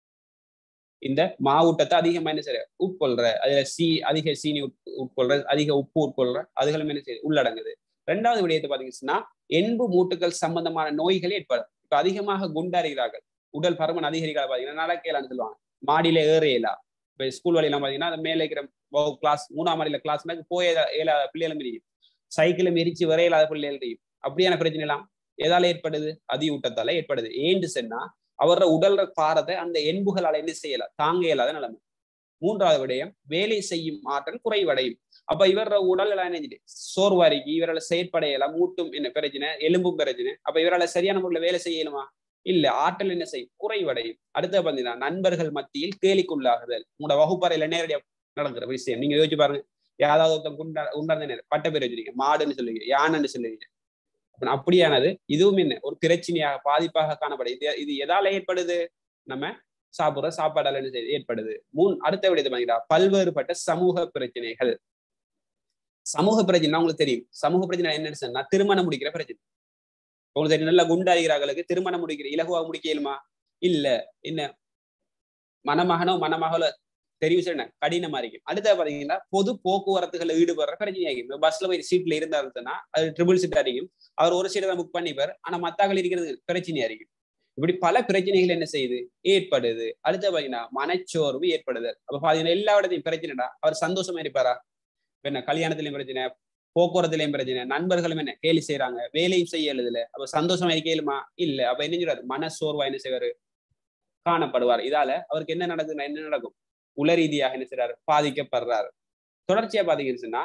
இந்த மாவூட்டத்தை அதிகமா என்ன செய்ய உட்கொள்ற அதுல சி அதிக சீனி உட்கொள்ற அதிக உப்பு உட்கொள்ற அதுகளும் என்ன செய்யுது உள்ளடங்குது ரெண்டாவது விடயத்தை பாத்தீங்கன்னா எண்பு மூட்டுகள் சம்பந்தமான நோய்கள் ஏற்படும் இப்ப அதிகமாக குண்டறிகிறார்கள் உடல் பருமன் அதிகரிக்காத பாத்தீங்கன்னா நடக்கலான்னு சொல்லுவாங்க மாடியில ஏறையலா இப்ப ஸ்கூல் வழியெல்லாம் பாத்தீங்கன்னா அந்த மேலே இருக்கிற கிளாஸ் மூணாம் மாடியில கிளாஸ்னா போய ஏழாத பிள்ளைகளும் தெரியும் சைக்கிளும் எரிச்சு வரையில்லாத பிள்ளைகள் தெரியும் அப்படியான பிரச்சனை எல்லாம் எதால ஏற்படுது அதி ஊட்டத்தால ஏற்படுது ஏன்னு சொன்னா அவரோட உடல்ற பாரத்தை அந்த எண்புகளால என்ன செய்யல தாங்க இயலாத நிலைமை மூன்றாவது விடயம் வேலை செய்யும் ஆற்றல் குறைவடையும் அப்ப இவரோட உடல் எல்லாம் என்ன சோர்வாரிக்கு இவரால் செயற்படையலாம் மூட்டும் என்ன பிரச்சனை எலும்பும் பிரச்சனை அப்ப இவரால் சரியான முறையில் வேலை செய்யலுமா இல்ல ஆற்றல் என்ன செய்யும் குறைவடையும் அடுத்த பாத்தீங்கன்னா நண்பர்கள் மத்தியில் கேலிக்குள்ளாகுதல் உங்களோட வகுப்பறையில நேரடியா நடக்கிற விஷயம் நீங்க யோசிச்சு பாருங்க யாராவது ஒருத்தன் குண்டா உண்டார்ந்த பட்ட பேர் வச்சிருக்கீங்க மாடுன்னு சொல்லுவீங்க யானைன்னு சொல்லுவீங்க அப்படியானது இதுவும் என்ன ஒரு பிரச்சனையாக பாதிப்பாக காணப்படுது இது இது எதால ஏற்படுது நம்ம சாப்பிடுற சாப்பாடால என்ன செய்யுது ஏற்படுது மூணு அடுத்த விடயத்தை பாத்தீங்கன்னா பல்வேறுபட்ட சமூக பிரச்சனைகள் சமூக பிரச்சனை உங்களுக்கு தெரியும் சமூக பிரச்சனை என்னன்னு சொன்னா திருமணம் முடிக்கிற பிரச்சனை உங்களுக்கு தெரியும் நல்ல குண்டாகிறார்களுக்கு திருமணம் முடிக்கிற இலகுவா முடிக்க இயலுமா இல்ல என்ன மணமகனோ மணமகளோ தெரிவு செய்ய கடினமா இருக்கும் அடுத்த பாத்தீங்கன்னா பொது போக்குவரத்துகளை ஈடுபடுற பிரச்சனையாகும் பஸ்ல போய் சீட்ல இருந்தாருன்னா அது ட்ரிபிள் சீட் அடிக்கும் அவர் ஒரு சீட்டை தான் புக் பண்ணிப்பார் ஆனா மத்தாக்கள் இருக்கிறது பிரச்சனையா இருக்கும் இப்படி பல பிரச்சனைகள் என்ன செய்யுது ஏற்படுது அடுத்த பாத்தீங்கன்னா மனச்சோர்வு ஏற்படுது அப்ப பாத்தீங்கன்னா எல்லா இடத்தையும் பிரச்சனைடா அவர் சந்தோஷமா இருப்பாரா என்ன கல்யாணத்திலயும் பிரச்சனை போக்குவரத்துலயும் பிரச்சனை நண்பர்களும் என்ன கேலி செய்யறாங்க வேலையும் செய்ய எழுதுல அப்ப சந்தோஷமா இருக்கலுமா இல்ல அப்ப என்ன சொல்றாரு மனசோர்வா என்ன செய்வாரு காணப்படுவார் இதால அவருக்கு என்ன நடக்குதுன்னா என்ன நடக்கும் உல ரீதியாக என்ன செய்றாரு பாதிக்கப்படுறாரு தொடர்ச்சியா பாத்தீங்கன்னா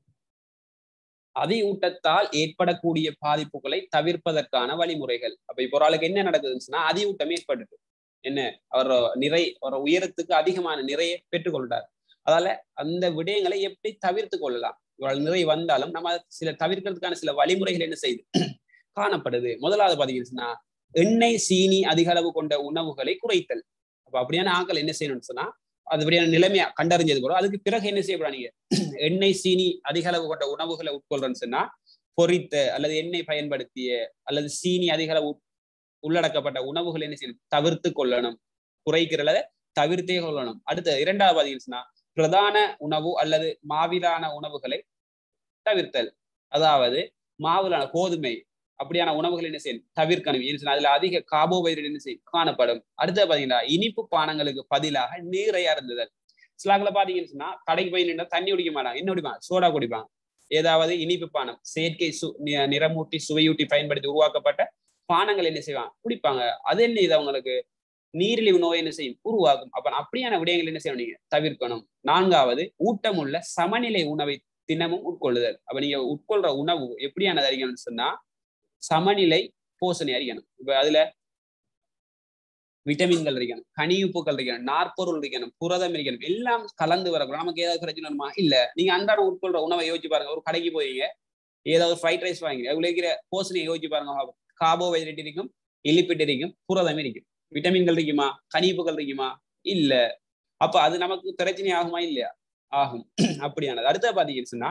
அதி ஊட்டத்தால் ஏற்படக்கூடிய பாதிப்புகளை தவிர்ப்பதற்கான வழிமுறைகள் அப்ப இப்ப ஒரு ஆளுக்கு என்ன நடக்குதுன்னு சொன்னா அதி ஊட்டம் ஏற்படுது என்ன அவர் நிறை ஒரு உயரத்துக்கு அதிகமான நிறைய பெற்றுக்கொள்றார் அதால அந்த விடயங்களை எப்படி தவிர்த்து கொள்ளலாம் இவரால் நிறை வந்தாலும் நம்ம சில தவிர்க்கிறதுக்கான சில வழிமுறைகள் என்ன செய்யுது காணப்படுது முதலாவது பாத்தீங்கன்னா எண்ணெய் சீனி அதிக அளவு கொண்ட உணவுகளை குறைத்தல் அப்ப அப்படியான ஆக்கள் என்ன செய்யணும்னு சொன்னா அதுபடியான நிலைமையா கண்டறிஞ்சது கூட அதுக்கு பிறகு என்ன செய்யப்படாதீங்க எண்ணெய் சீனி அதிக அளவு கொண்ட உணவுகளை உட்கொள்றேன்னு சொன்னா பொறித்த அல்லது எண்ணெய் பயன்படுத்திய அல்லது சீனி அதிக அளவு உள்ளடக்கப்பட்ட உணவுகளை என்ன செய்யணும் தவிர்த்து கொள்ளணும் குறைக்கிறத தவிர்த்தே கொள்ளணும் அடுத்து இரண்டாவது பாத்தீங்கன்னா பிரதான உணவு அல்லது மாவிலான உணவுகளை தவிர்த்தல் அதாவது மாவிலான கோதுமை அப்படியான உணவுகள் என்ன செய்யும் தவிர்க்கணும் ஏன்னு சொன்னா அதுல அதிக கார்போஹைட்ரேட் என்ன செய்யும் காணப்படும் அடுத்தது பாத்தீங்கன்னா இனிப்பு பானங்களுக்கு பதிலாக நீரை அருந்துதல் சிலாக்களை பாத்தீங்கன்னு சொன்னா கடைக்கு போய் நின்றா தண்ணி குடிக்க மாட்டாங்க என்ன குடிப்பாங்க சோடா குடிப்பாங்க ஏதாவது இனிப்பு பானம் செயற்கை சு நிறமூட்டி சுவையூட்டி பயன்படுத்தி உருவாக்கப்பட்ட பானங்கள் என்ன செய்வாங்க குடிப்பாங்க அது என்ன இது அவங்களுக்கு நீரிழிவு நோய் என்ன செய்யும் உருவாகும் அப்ப அப்படியான விடயங்கள் என்ன செய்யணும் நீங்க தவிர்க்கணும் நான்காவது ஊட்டமுள்ள சமநிலை உணவை தினமும் உட்கொள்ளுதல் அப்ப நீங்க உட்கொள்ற உணவு எப்படியானது அறிக்கணும்னு சொன்னா சமநிலை போசனை அறியணும் இப்ப அதுல விட்டமின்கள் இருக்கணும் கனியுப்புகள் இருக்கணும் நாற்பொருள் இருக்கணும் புரதம் இருக்கணும் எல்லாம் கலந்து வரக்கூடாது நமக்கு ஏதாவது பிரச்சனை வருமா இல்ல நீங்க அன்றாடம் உட்கொள்ற உணவை யோசிச்சு பாருங்க ஒரு கடைக்கு போவீங்க ஏதாவது ஃப்ரைட் ரைஸ் வாங்கி அதுல இருக்கிற போசனையை யோசிச்சு பாருங்க கார்போஹைட்ரேட் இருக்கும் இலிப்பிட் இருக்கும் புரதம் இருக்கும் விட்டமின்கள் இருக்குமா கனிப்புகள் இருக்குமா இல்ல அப்ப அது நமக்கு பிரச்சனை ஆகுமா இல்லையா ஆகும் அப்படியானது அடுத்த பாத்தீங்கன்னா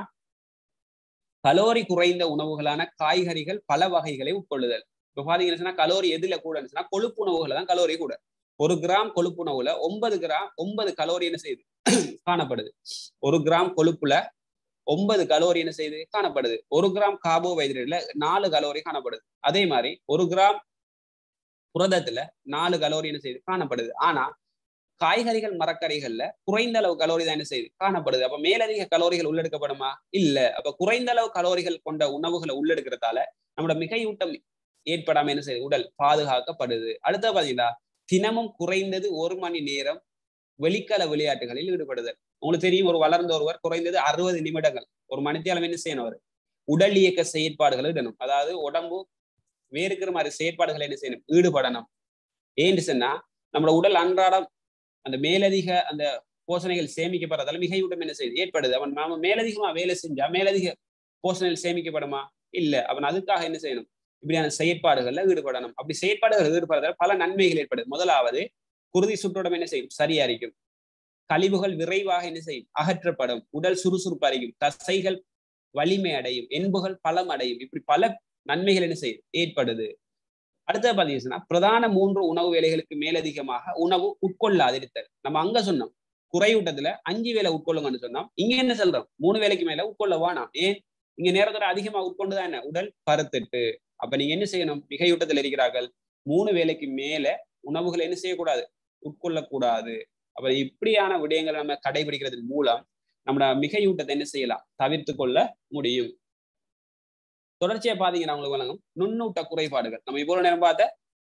கலோரி குறைந்த உணவுகளான காய்கறிகள் பல வகைகளை உட்கொள்ளுதல் இப்ப பாத்தீங்கன்னா கலோரி எதுல கூடன்னு சொன்னா கொழுப்பு உணவுகளை தான் கலோரி கூட ஒரு கிராம் கொழுப்பு உணவுல ஒன்பது கிராம் ஒன்பது கலோரி என்ன செய்யுது காணப்படுது ஒரு கிராம் கொழுப்புல ஒன்பது கலோரி என்ன செய்யுது காணப்படுது ஒரு கிராம் கார்போஹைட்ரேட்ல நாலு கலோரி காணப்படுது அதே மாதிரி ஒரு கிராம் புரதத்துல நாலு கலோரி என்ன செய்யுது காணப்படுது ஆனா காய்கறிகள் மரக்கறிகள்ல குறைந்த அளவு கலோரி தான் என்ன செய்யுது காணப்படுது அப்ப மேலதிக கலோரிகள் உள்ளெடுக்கப்படுமா இல்ல அப்ப குறைந்த அளவு கலோரிகள் கொண்ட உணவுகளை உள்ளெடுக்கிறதால நம்மளோட மிகையூட்டம் ஏற்படாம என்ன செய்யுது உடல் பாதுகாக்கப்படுது அடுத்த பாத்தீங்கன்னா தினமும் குறைந்தது ஒரு மணி நேரம் வெளிக்கல விளையாட்டுகளில் ஈடுபடுதல் உங்களுக்கு தெரியும் ஒரு வளர்ந்த ஒருவர் குறைந்தது அறுபது நிமிடங்கள் ஒரு மணித்தியாலம் என்ன செய்யணும் அவர் உடல் இயக்க செயற்பாடுகள் இடணும் அதாவது உடம்பு வேறுக்கிற மாதிரி செயற்பாடுகள் என்ன செய்யணும் ஈடுபடணும் ஏன்னு சொன்னா நம்மளோட உடல் அன்றாடம் அந்த மேலதிக அந்த போஷணைகள் சேமிக்கப்படுறதால மிகையூட்டம் என்ன செய்யுது ஏற்படுது அவன் நாம மேலதிகமா வேலை செஞ்சா மேலதிக போஷணைகள் சேமிக்கப்படுமா இல்ல அவன் அதுக்காக என்ன செய்யணும் இப்படியான செயற்பாடுகள்ல ஈடுபடணும் அப்படி செயற்பாடுகள் ஈடுபடுறதால பல நன்மைகள் ஏற்படுது முதலாவது குருதி சுற்றோட்டம் என்ன செய்யும் சரியாரிக்கும் கழிவுகள் விரைவாக என்ன செய்யும் அகற்றப்படும் உடல் சுறுசுறுப்பு அடையும் தசைகள் வலிமை அடையும் என்புகள் பலம் அடையும் இப்படி பல நன்மைகள் என்ன செய்யும் ஏற்படுது அடுத்தது பாத்தீங்கன்னா பிரதான மூன்று உணவு வேலைகளுக்கு மேலதிகமாக உணவு உட்கொள்ளாதிருத்தல் நம்ம அங்க சொன்னோம் குறையூட்டத்துல அஞ்சு வேலை உட்கொள்ளுங்கன்னு சொன்னோம் இங்க என்ன சொல்றோம் மூணு வேலைக்கு மேல உட்கொள்ள வேணாம் ஏன் இங்க நேரத்தோட அதிகமா உட்கொண்டுதான் என்ன உடல் பருத்துட்டு அப்ப நீங்க என்ன செய்யணும் மிகையூட்டத்தில் இருக்கிறார்கள் மூணு வேலைக்கு மேல உணவுகளை என்ன செய்யக்கூடாது உட்கொள்ளக்கூடாது அப்ப இப்படியான விடயங்களை நம்ம கடைபிடிக்கிறதன் மூலம் நம்மளோட மிகையூட்டத்தை என்ன செய்யலாம் தவிர்த்து கொள்ள முடியும் தொடர்ச்சியா பாத்தீங்கன்னா உங்களுக்கு வழங்கும் நுண்ணூட்ட குறைபாடுகள் நம்ம இவ்வளவு நேரம் பார்த்த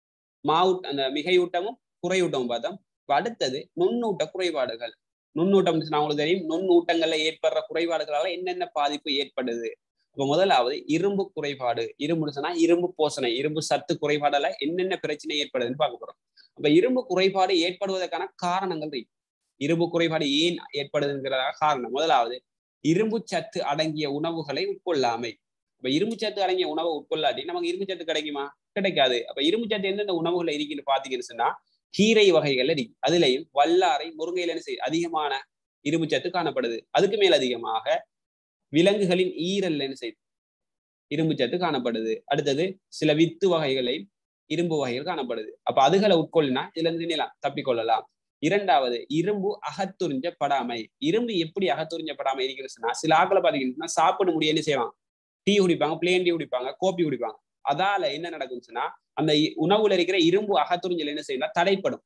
மாவுட் அந்த மிகையூட்டமும் குறையூட்டமும் பார்த்தோம் இப்ப அடுத்தது நுண்ணூட்ட குறைபாடுகள் நுண்ணூட்டம் உங்களுக்கு தெரியும் நுண்ணூட்டங்கள்ல ஏற்படுற குறைபாடுகளால என்னென்ன பாதிப்பு ஏற்படுது இப்ப முதலாவது இரும்பு குறைபாடு இரும்புன்னு சொன்னா இரும்பு போசனை இரும்பு சத்து குறைபாடால என்னென்ன பிரச்சனை ஏற்படுதுன்னு பார்க்க போறோம் அப்ப இரும்பு குறைபாடு ஏற்படுவதற்கான காரணங்கள் இருக்கு இரும்பு குறைபாடு ஏன் ஏற்படுதுங்கிறதாக காரணம் முதலாவது இரும்பு சத்து அடங்கிய உணவுகளை உட்கொள்ளாமை அப்ப இரும்பு சத்து அடங்கிய உணவை உட்கொள்ளாட்டி நமக்கு இரும்பு சத்து கிடைக்குமா கிடைக்காது அப்ப இரும்பு சத்து எந்தெந்த உணவுகள் இருக்குன்னு பாத்தீங்கன்னு சொன்னா கீரை வகைகள் இருக்கு அதுலயும் வல்லாரை முருங்கையில என்ன செய்யுது அதிகமான இரும்பு சத்து காணப்படுது அதுக்கு மேல் அதிகமாக விலங்குகளின் ஈரல்ல என்ன செய்யுது இரும்பு சத்து காணப்படுது அடுத்தது சில வித்து வகைகளை இரும்பு வகைகள் காணப்படுது அப்ப அதுகளை உட்கொள்ளினா இதுல இருந்து நிலாம் தப்பிக்கொள்ளலாம் இரண்டாவது இரும்பு அகத்துறிஞ்சப்படாமை இரும்பு எப்படி அகத்துறிஞ்சப்படாம இருக்குதுன்னா சில ஆக்களை பாத்தீங்கன்னா சாப்பிட முடிய என்ன செய்வாங்க டீ குடிப்பாங்க பிளேன் டீ குடிப்பாங்க கோப்பி குடிப்பாங்க அதால என்ன நடக்கும்னா அந்த உணவுல இருக்கிற இரும்பு அகத்துறிஞ்சல் என்ன செய்யணும் தடைப்படும்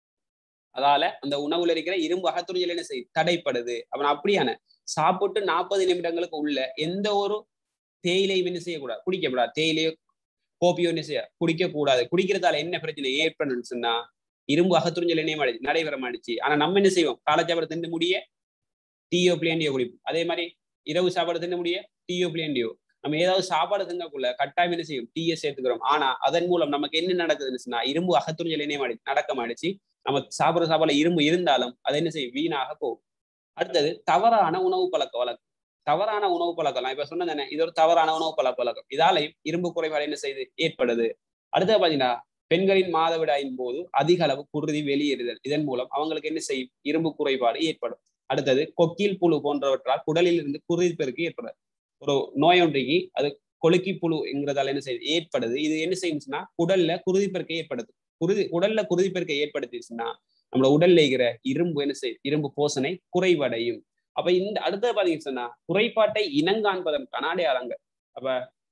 அதால அந்த உணவுல இருக்கிற இரும்பு அகத்துறிஞ்சல் என்ன செய்யும் தடைப்படுது அவன் அப்படியான சாப்பிட்டு நாற்பது நிமிடங்களுக்கு உள்ள எந்த ஒரு தேயிலையும் என்ன செய்யக்கூடாது குடிக்கக்கூடாது தேயிலையோ கோப்பியோ என்ன செய்ய குடிக்க கூடாது குடிக்கிறதால என்ன பிரச்சனை ஏற்படணும்னு சொன்னா இரும்பு அகத்துறிஞ்சல் என்ன மாடி நடைபெற மாடிச்சு ஆனா நம்ம என்ன செய்வோம் காலை சாப்பாடு தின்னு முடிய டீயோ பிளேண்டியோ குடிப்போம் அதே மாதிரி இரவு சாப்பாடு தின்னு முடிய டீயோ பிளேண்டியோ நம்ம ஏதாவது சாப்பாடு திங்கக்குள்ள கட்டாயம் என்ன செய்யும் டீயை சேர்த்துக்கிறோம் ஆனா அதன் மூலம் நமக்கு என்ன நடக்குதுன்னு சொன்னா இரும்பு அகத்துறிஞ்சல் என்ன மாடி நடக்க மாடிச்சு நம்ம சாப்பிடுற சாப்பாடுல இரும்பு இருந்தாலும் அதை என்ன செய்யும் வீணாக போகும் அடுத்தது தவறான உணவு பழக்க வழக்கம் தவறான உணவு பழக்கம் நான் இப்ப சொன்னது இது ஒரு தவறான உணவு பழக்க வழக்கம் இதாலையும் இரும்பு குறைபாடு என்ன செய்து ஏற்படுது அடுத்தது பாத்தீங்கன்னா பெண்களின் மாதவிடாயின் போது அதிக அளவு குருதி வெளியேறுதல் இதன் மூலம் அவங்களுக்கு என்ன செய்யும் இரும்பு குறைபாடு ஏற்படும் அடுத்தது கொக்கில் புழு போன்றவற்றால் குடலில் இருந்து குருதி பெருக்கு ஏற்படும் ஒரு நோய் ஒன்றைக்கு அது கொழுக்கி புழுங்கிறதால என்ன செய்யுது ஏற்படுது இது என்ன செய்யுச்சுன்னா குடல்ல குருதி பெருக்கை ஏற்படுது குருதி உடல்ல குருதி பெருக்கை ஏற்படுத்திச்சுன்னா நம்மளோட உடல்ல இருக்கிற இரும்பு என்ன செய்யும் இரும்பு போசனை குறைவடையும் அப்ப இந்த அடுத்தது பாத்தீங்கன்னு சொன்னா குறைபாட்டை இனங்காண்பதற்கான அடையாளங்கள் அப்ப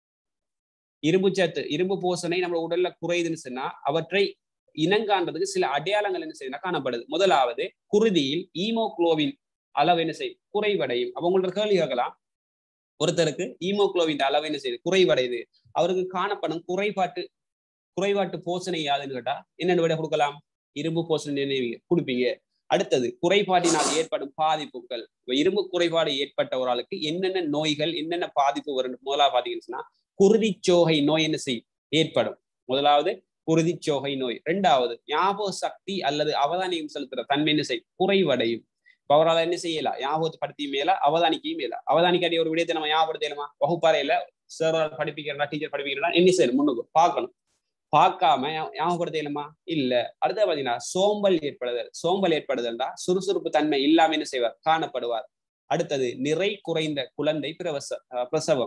இரும்பு சத்து இரும்பு போசனை நம்ம உடல்ல குறையுதுன்னு சொன்னா அவற்றை இனங்காண்பதுக்கு சில அடையாளங்கள் என்ன செய்யுதுன்னா காணப்படுது முதலாவது குருதியில் ஈமோக்ளோவின் அளவு என்ன செய்யும் குறைவடையும் அப்ப உங்களோட கேள்வி கேட்கலாம் ஒருத்தருக்கு ஈமோக்ளோவின் அளவு என்ன செய்யுது குறைவடையுது அவருக்கு காணப்படும் குறைபாட்டு குறைபாட்டு போசனை யாதுன்னு கேட்டா என்னென்ன விட கொடுக்கலாம் இரும்பு போசனை கொடுப்பீங்க அடுத்தது குறைபாட்டினால் ஏற்படும் பாதிப்புகள் இரும்பு குறைபாடு ஏற்பட்ட ஒரு ஆளுக்கு என்னென்ன நோய்கள் என்னென்ன பாதிப்பு வரும் முதலாவது பாத்தீங்கன்னா குருதிச்சோகை நோய் என்ன செய்யும் ஏற்படும் முதலாவது குருதிச்சோகை நோய் ரெண்டாவது ஞாபக சக்தி அல்லது அவதானியம் செலுத்துற தன்மை என்ன செய்யும் குறைவடையும் இப்ப அவரால் என்ன செய்யலாம் ஞாபகத்தை படுத்தி மேல அவதானிக்கையும் மேல அவதானிக்காட்டி ஒரு விடயத்தை நம்ம ஞாபகப்படுத்தலாமா வகுப்பறையில சார் படிப்பிக்கிறா டீச்சர் படிப்பிக்கிறா என்ன செய்யணும் முன்னுக்கு பார்க்கணும் பார்க்காம ஞாபகப்படுத்தலுமா இல்ல அடுத்த பாத்தீங்கன்னா சோம்பல் ஏற்படுதல் சோம்பல் ஏற்படுதல்டா சுறுசுறுப்பு தன்மை இல்லாம என்ன செய்வார் காணப்படுவார் அடுத்தது நிறை குறைந்த குழந்தை பிரவச பிரசவம்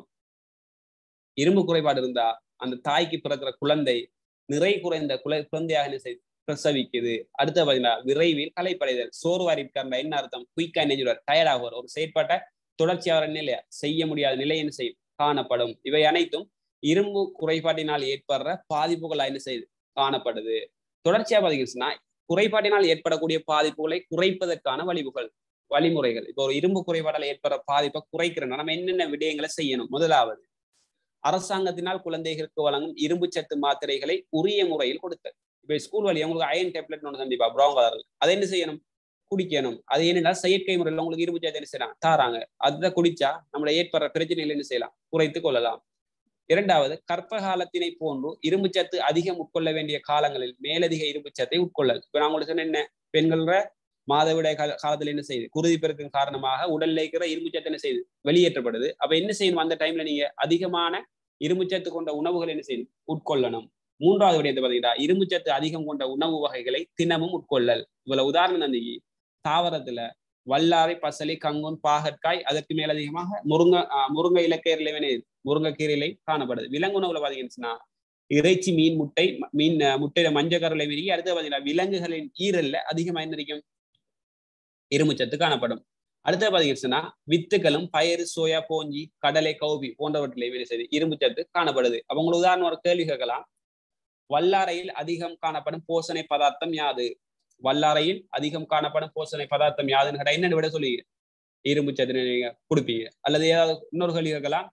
இரும்பு குறைபாடு இருந்தா அந்த தாய்க்கு பிறக்கிற குழந்தை நிறை குறைந்த குலை குழந்தையாக என்ன செய்து பிரசவிக்குது அடுத்த பாத்தீங்கன்னா விரைவில் கலைப்படைதல் சோர்வாரி இருக்காருந்தா என்ன அர்த்தம் குயிக்கா நெஞ்சுவார் டயர்ட் ஆகுவார் ஒரு செயற்பாட்டை தொடர்ச்சியாக நிலையா செய்ய முடியாத நிலை என்ன செய்யும் காணப்படும் இவை அனைத்தும் இரும்பு குறைபாட்டினால் ஏற்படுற பாதிப்புகள் என்ன செய்யுது காணப்படுது தொடர்ச்சியா பாத்தீங்கன்னா குறைபாட்டினால் ஏற்படக்கூடிய பாதிப்புகளை குறைப்பதற்கான வழிவுகள் வழிமுறைகள் இப்போ ஒரு இரும்பு குறைபாடால் ஏற்படுற பாதிப்பை குறைக்கிறோம்னா நம்ம என்னென்ன விடயங்களை செய்யணும் முதலாவது அரசாங்கத்தினால் குழந்தைகளுக்கு வழங்கும் இரும்பு சத்து மாத்திரைகளை உரிய முறையில் கொடுத்தல் இப்ப ஸ்கூல் வழி உங்களுக்கு அயன் டேப்லெட் ஒன்று கண்டிப்பா ப்ரௌன் கலர்ல அதை என்ன செய்யணும் குடிக்கணும் அது என்னன்னா செயற்கை முறையில் உங்களுக்கு இரும்பு சத்து என்ன செய்யலாம் தாராங்க அதை குடிச்சா நம்மள ஏற்படுற பிரச்சனைகள் என்ன செய்யலாம் குறைத்து கொள்ளலாம் இரண்டாவது கற்ப காலத்தினை போன்று இரும்பு சத்து அதிகம் உட்கொள்ள வேண்டிய காலங்களில் மேலதிக இரும்பு சத்தை உட்கொள்ளல் இப்ப நான் உங்களுக்கு சொன்ன என்ன பெண்கள மாதவிடாய் காலத்துல என்ன செய்யுது குருதி பெருக்கின் காரணமாக உடல்ல இருக்கிற இரும்பு சத்து என்ன செய்யுது வெளியேற்றப்படுது அப்ப என்ன செய்யணும் அந்த டைம்ல நீங்க அதிகமான இரும்பு சத்து கொண்ட உணவுகள் என்ன செய்யணும் உட்கொள்ளணும் மூன்றாவது விடயத்தை பாத்தீங்கன்னா இரும்பு சத்து அதிகம் கொண்ட உணவு வகைகளை தினமும் உட்கொள்ளல் இவ்வளவு உதாரணம் தந்தி தாவரத்துல வல்லாரை பசலி கங்குன் பாகற்காய் அதற்கு மேல் அதிகமாக முருங்கை முருங்கை இலக்கீரையில முருங்கைக்கீரையிலை காணப்படுது விலங்குணவுல பாத்தீங்கன்னா இறைச்சி மீன் முட்டை மீன் முட்டையில மஞ்சள் கரலை விரிகி அடுத்து பாத்தீங்கன்னா விலங்குகளின் ஈரல்ல அதிகமா என்ன இரும்புச்சத்து காணப்படும் அடுத்து பாத்தீங்கன்னா வித்துக்களும் பயிறு சோயா போஞ்சி கடலை கௌபி போன்றவற்றிலே வேலை செய்து இரும்புச்சத்து காணப்படுது அப்ப உங்களுக்கு உதாரணம் ஒரு கேள்வி கேட்கலாம் வல்லாரையில் அதிகம் காணப்படும் போசனை பதார்த்தம் யாது வல்லாரையில் அதிகம் காணப்படும் போசனை பதார்த்தம் யாதுன்னு கேட்டா என்னன்னு விட சொல்லுவீங்க இரும்பு சத்து நீங்க கொடுப்பீங்க அல்லது ஏதாவது இன்னொரு கேள்வி கேட்கலாம்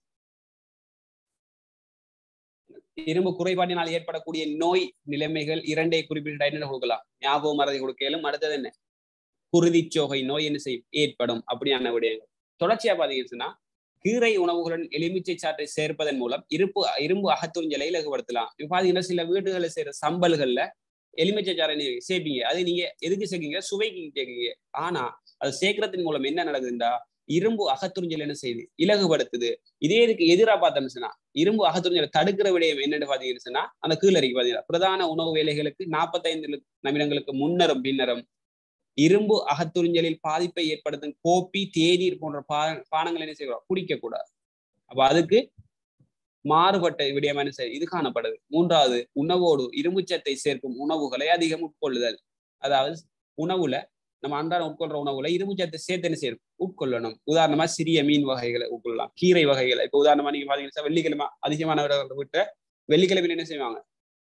இரும்பு குறைபாட்டினால் ஏற்படக்கூடிய நோய் நிலைமைகள் இரண்டை குறிப்பிட்ட என்ன கொடுக்கலாம் ஞாபகம் மறதி கொடுக்கலும் அடுத்தது என்ன குருதிச்சோகை நோய் என்ன செய்யும் ஏற்படும் அப்படியான விடயங்கள் தொடர்ச்சியா பாத்தீங்கன்னா கீரை உணவுகளுடன் எலுமிச்சை சாற்றை சேர்ப்பதன் மூலம் இருப்பு இரும்பு அகத்துறிஞ்சலை இலகுபடுத்தலாம் இப்ப பாத்தீங்கன்னா சில வீடுகளில் செய்யற சம்பல்கள்ல எலுமிச்சை சாறை நீங்க சேர்ப்பீங்க அது நீங்க எதுக்கு சேர்க்கீங்க சுவைக்கு சேர்க்கீங்க ஆனா அது சேர்க்கறதன் மூலம் என்ன நடக்குதுண்டா இரும்பு அகத்துறிஞ்சல் என்ன செய்யுது இலகுபடுத்துது இதே இதுக்கு எதிராக பார்த்தோம்னா இரும்பு அகத்துறிஞ்சலை தடுக்கிற விடயம் என்னன்னு பாத்தீங்கன்னு சொன்னா அந்த கீழறிக்கு பாத்தீங்கன்னா பிரதான உணவு வேலைகளுக்கு நாற்பத்தைந்து நிமிடங்களுக்கு முன்னரும் பின்னரும் இரும்பு அகத்துறிஞ்சலில் பாதிப்பை ஏற்படுத்தும் கோப்பி தேநீர் போன்ற பா பானங்கள் என்ன செய்யக்கூடாது குடிக்க கூடாது அப்ப அதுக்கு மாறுபட்ட விடயம் என்ன செய்ய இது காணப்படுது மூன்றாவது உணவோடு இரும்புச்சத்தை சேர்க்கும் உணவுகளை அதிகம் உட்கொள்ளுதல் அதாவது உணவுல நம்ம அன்றாடம் உட்கொள்ற உணவுல இரும்புச்சத்தை சேர்த்து என்ன செய்யணும் உட்கொள்ளணும் உதாரணமா சிறிய மீன் வகைகளை உட்கொள்ளலாம் கீரை வகைகளை இப்ப உதாரணமா நீங்க பாத்தீங்கன்னா வெள்ளிக்கிழமை அதிகமானவர்கள் விட்ட வெள்ளிக்கிழமையில என்ன செய்வாங்க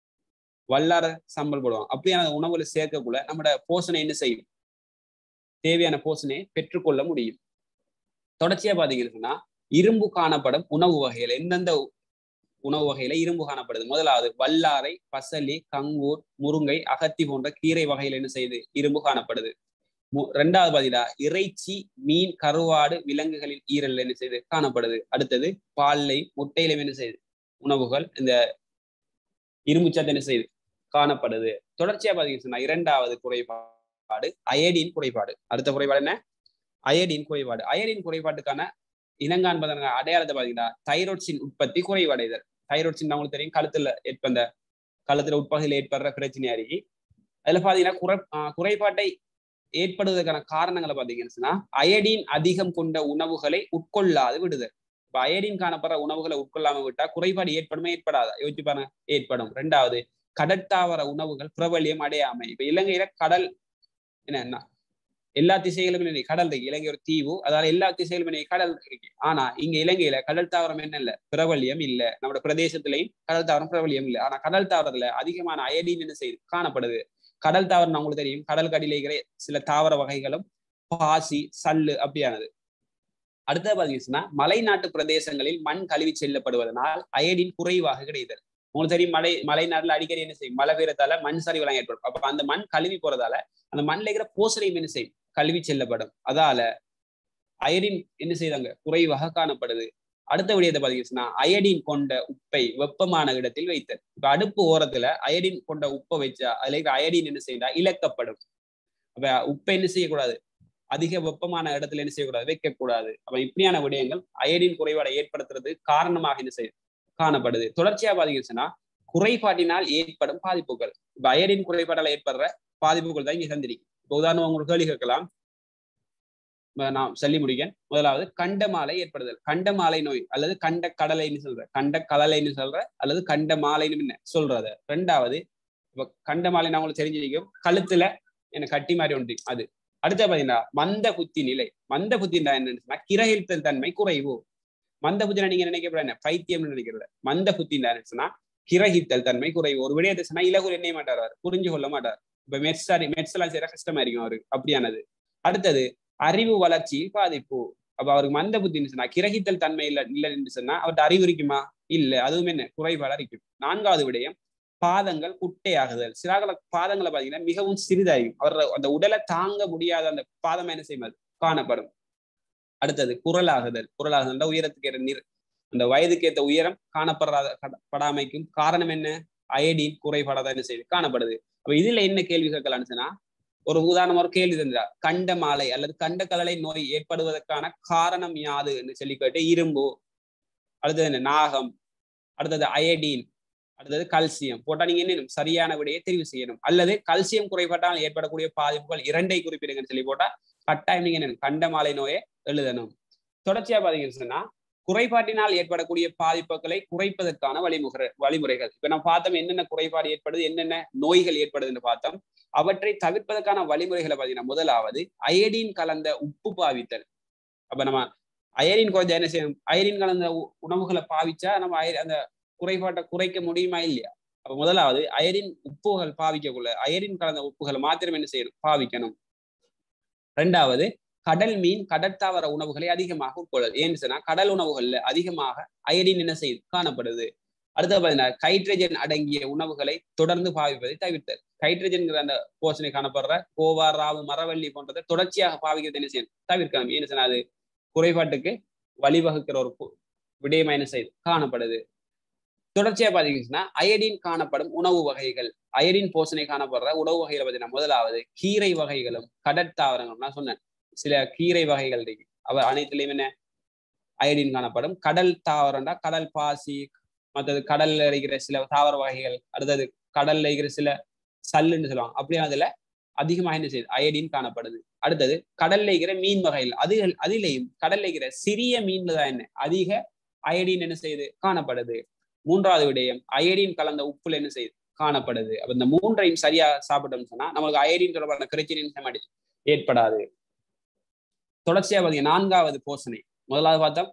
வல்லார சம்பல் போடுவாங்க அப்படியான உணவுல சேர்க்கக்குள்ள நம்மளோட போஷனை என்ன செய்யும் தேவையான போஷனையை பெற்றுக்கொள்ள முடியும் தொடர்ச்சியா பாத்தீங்கன்னா இரும்பு காணப்படும் உணவு வகைகள் எந்தெந்த உணவு வகையில இரும்பு காணப்படுது முதலாவது வல்லாரை பசலி கங்கூர் முருங்கை அகத்தி போன்ற கீரை வகையில் என்ன செய்யுது இரும்பு காணப்படுது ரெண்டாவது பாத்தீங்கன்னா இறைச்சி மீன் கருவாடு விலங்குகளின் ஈரல் என்ன செய்யுது காணப்படுது அடுத்தது பால்லை முட்டையிலும் என்ன செய்யுது உணவுகள் இந்த இரும்பு சத்து என்ன செய்யுது காணப்படுது தொடர்ச்சியா பாத்தீங்கன்னா இரண்டாவது குறைபாடு அயடின் குறைபாடு அடுத்த குறைபாடு என்ன அயடின் குறைபாடு அயடின் குறைபாட்டுக்கான இனங்காண்பதற்கான அடையாளத்தை பாத்தீங்கன்னா தைரோட்சின் உற்பத்தி குறைவடைதல் தைரோட்சின் உங்களுக்கு தெரியும் கழுத்துல ஏற்ப அந்த கழுத்துல உட்பகுதியில் ஏற்படுற பிரச்சனை அறிக்கை அதுல பாத்தீங்கன்னா குறை குறைபாட்டை ஏற்படுவதற்கான காரணங்களை பாத்தீங்கன்னா அயடின் அதிகம் கொண்ட உணவுகளை உட்கொள்ளாது விடுதல் இப்ப அயடின் காணப்படுற உணவுகளை உட்கொள்ளாம விட்டா குறைபாடு ஏற்படுமே ஏற்படாதா யோசிச்சு பாருங்க ஏற்படும் ரெண்டாவது கடற்தாவர உணவுகள் பிரபல்யம் அடையாமை இப்ப இலங்கையில கடல் என்ன எல்லா திசைகளும் கடல் இருக்கு இலங்கை ஒரு தீவு அதால எல்லா திசைகளும் கடல் இருக்கு ஆனா இங்க இலங்கையில கடல் தாவரம் என்ன இல்ல பிரபல்யம் இல்ல நம்ம பிரதேசத்திலையும் கடல் தாவரம் பிரபல்யம் இல்ல ஆனா கடல் தாவரத்துல அதிகமான அயடின் என்ன செய்யுது காணப்படுது கடல் தாவரம் உங்களுக்கு தெரியும் கடல் கடியில இருக்கிற சில தாவர வகைகளும் பாசி சல்லு அப்படியானது அடுத்த பாத்தீங்கன்னா மலைநாட்டு பிரதேசங்களில் மண் கழுவி செல்லப்படுவதனால் அயடின் குறைவாக கிடைத்தல் உங்களுக்கு தெரியும் மலை மலைநாட்டுல அடிக்கடி என்ன செய்யும் மழை பெய்யறதால மண் சரிவெல்லாம் ஏற்படும் அப்ப அந்த மண் கழுவி போறதால அந்த மண்ணில் இருக்கிற பூசணையும் என்ன செய்யும் கழுவி செல்லப்படும் அதால அயடின் என்ன செய்தாங்க குறைவாக காணப்படுது அடுத்த விடயத்தை பாத்தீங்கன்னா அயடின் கொண்ட உப்பை வெப்பமான இடத்தில் வைத்தல் இப்ப அடுப்பு ஓரத்துல அயடின் கொண்ட உப்பை வச்சா அதுல இருக்கிற அயடின் என்ன செய்யறா இழக்கப்படும் அப்ப உப்பை என்ன செய்யக்கூடாது அதிக வெப்பமான இடத்துல என்ன செய்யக்கூடாது வைக்கக்கூடாது அப்ப இப்படியான விடயங்கள் அயடின் குறைபாடை ஏற்படுத்துறது காரணமாக என்ன செய்யும் காணப்படுது தொடர்ச்சியா பாத்தீங்கன்னா குறைபாட்டினால் ஏற்படும் பாதிப்புகள் இப்ப அயடின் குறைபாடால் ஏற்படுற பாதிப்புகள் தான் இங்க சந்திரிக்கும் இப்போ உதாரணம் உங்களுக்கு கேள்வி கேட்கலாம் நான் சொல்லி முடிக்கேன் முதலாவது கண்டமாலை ஏற்படுதல் கண்டமாலை நோய் அல்லது கண்ட கடலைன்னு சொல்ற கண்ட கடலைன்னு சொல்ற அல்லது கண்ட மாலைன்னு என்ன சொல்றது ரெண்டாவது இப்ப கண்டமாலை நான் உங்களுக்கு தெரிஞ்சிருக்கும் கழுத்துல என்ன கட்டி மாதிரி ஒன்று அது அடுத்த பாத்தீங்கன்னா மந்த புத்தி நிலை மந்த புத்தி என்னன்னு சொன்னா கிரகித்தல் தன்மை குறைவு மந்த புத்தினா நீங்க நினைக்கப்பட என்ன பைத்தியம்னு நினைக்கிறத மந்த புத்தி சொன்னா கிரகித்தல் தன்மை குறைவு ஒரு விடயத்தை சொன்னா இலகுர் எண்ணெய் மாட்டார் அவர் புரிஞ்சு கொள்ள மாட்டார் இப்ப மெட்ஸ் மெட்ஸ் எல்லாம் செய்யற கஷ்டமா இருக்கும் அவருக்கு அப்படியானது அடுத்தது அறிவு வளர்ச்சி பாதிப்பு அப்ப அவருக்கு மந்த புத்தின்னு சொன்னா கிரகித்தல் தன்மை இல்ல இல்லைன்னு சொன்னா அவர்கிட்ட அறிவு இருக்குமா இல்ல அதுவும் என்ன குறைபாடா இருக்கும் நான்காவது விடயம் பாதங்கள் குட்டையாகுதல் சிலாக்கள பாதங்களை பாத்தீங்கன்னா மிகவும் சிறிதாகும் அவர் அந்த உடலை தாங்க முடியாத அந்த பாதம் என்ன செய்வது காணப்படும் அடுத்தது குரலாகுதல் குரலாகுதல் உயரத்துக்கு ஏற்ற நீர் அந்த வயதுக்கு ஏற்ற உயரம் காணப்படாத படாமைக்கும் காரணம் என்ன அயடின் குறைபாடாத என்ன செய்யுது காணப்படுது அப்ப இதுல என்ன கேள்வி கேட்கலாம்னு சொன்னா ஒரு உதாரணம் ஒரு கேள்வி தந்தார் கண்ட மாலை அல்லது கண்ட கலலை நோய் ஏற்படுவதற்கான காரணம் யாது என்று சொல்லி கேட்டு இரும்பு அடுத்தது என்ன நாகம் அடுத்தது அயடின் அடுத்தது கல்சியம் போட்டா நீங்க என்ன சரியான விடையை தெரிவு செய்யணும் அல்லது கல்சியம் குறைபாட்டால் ஏற்படக்கூடிய பாதிப்புகள் இரண்டை குறிப்பிடுங்கன்னு சொல்லி போட்டா கட்டாயம் நீங்க என்ன கண்ட மாலை நோயை எழுதணும் தொடர்ச்சியா பாத்தீங்கன்னு சொன்னா குறைபாட்டினால் ஏற்படக்கூடிய பாதிப்புகளை குறைப்பதற்கான வழிமுறை வழிமுறைகள் இப்ப நம்ம பார்த்தோம் என்னென்ன குறைபாடு ஏற்படுது என்னென்ன நோய்கள் ஏற்படுதுன்னு பார்த்தோம் அவற்றை தவிர்ப்பதற்கான வழிமுறைகளை பார்த்தீங்கன்னா முதலாவது அயடின் கலந்த உப்பு பாவித்தல் அப்ப நம்ம அயரின் குறைஞ்ச என்ன செய்யணும் அயரின் கலந்த உணவுகளை பாவிச்சா நம்ம அயர் அந்த குறைபாட்டை குறைக்க முடியுமா இல்லையா அப்ப முதலாவது அயரின் உப்புகள் பாவிக்கக்குள்ள அயரின் கலந்த உப்புகளை மாத்திரம் என்ன செய்யணும் பாவிக்கணும் ரெண்டாவது கடல் மீன் கடற்தாவர உணவுகளை அதிகமாக உட்கொள்ளல் ஏன்னு சொன்னா கடல் உணவுகள்ல அதிகமாக அயடின் என்ன செய்யுது காணப்படுது அடுத்தது பாத்தீங்கன்னா கைட்ரஜன் அடங்கிய உணவுகளை தொடர்ந்து பாவிப்பதை தவிர்த்தல் கைட்ரஜன்கிற அந்த போஷனை காணப்படுற கோவா ராவு மரவள்ளி போன்றதை தொடர்ச்சியாக பாவிக்கிறது என்ன செய்யணும் தவிர்க்கலாம் ஏன்னு சொன்னா அது குறைபாட்டுக்கு வழிவகுக்கிற ஒரு விடயமா என்ன செய்யுது காணப்படுது தொடர்ச்சியா பாத்தீங்கன்னா அயடின் காணப்படும் உணவு வகைகள் அயடின் போஷனை காணப்படுற உணவு வகைகளை பார்த்தீங்கன்னா முதலாவது கீரை வகைகளும் கடற்தாவரங்களும் நான் சொன்னேன் சில கீரை வகைகள் இருக்கு அவ அனைத்துலயும் என்ன அயடின் காணப்படும் கடல் தாவரம்டா கடல் பாசி மற்றது கடல்ல இருக்கிற சில தாவர வகைகள் அடுத்தது கடல்ல இருக்கிற சில சல்லுன்னு சொல்லுவாங்க அப்படியே அதுல அதிகமாக என்ன செய்யுது அயடின் காணப்படுது அடுத்தது கடல்ல இருக்கிற மீன் வகைகள் அது அதிலையும் கடல்ல இருக்கிற சிறிய மீன்ல தான் என்ன அதிக அயடின் என்ன செய்யுது காணப்படுது மூன்றாவது விடயம் அயடின் கலந்த உப்புல என்ன செய்யுது காணப்படுது அப்ப இந்த மூன்றையும் சரியா சாப்பிட்டோம்னு சொன்னா நம்மளுக்கு அயடின் தொடர்பான பிரச்சனை ஏற்படாது தொடர்ச்சியா பாத்தீங்க நான்காவது போசனை முதலாவது பார்த்தோம்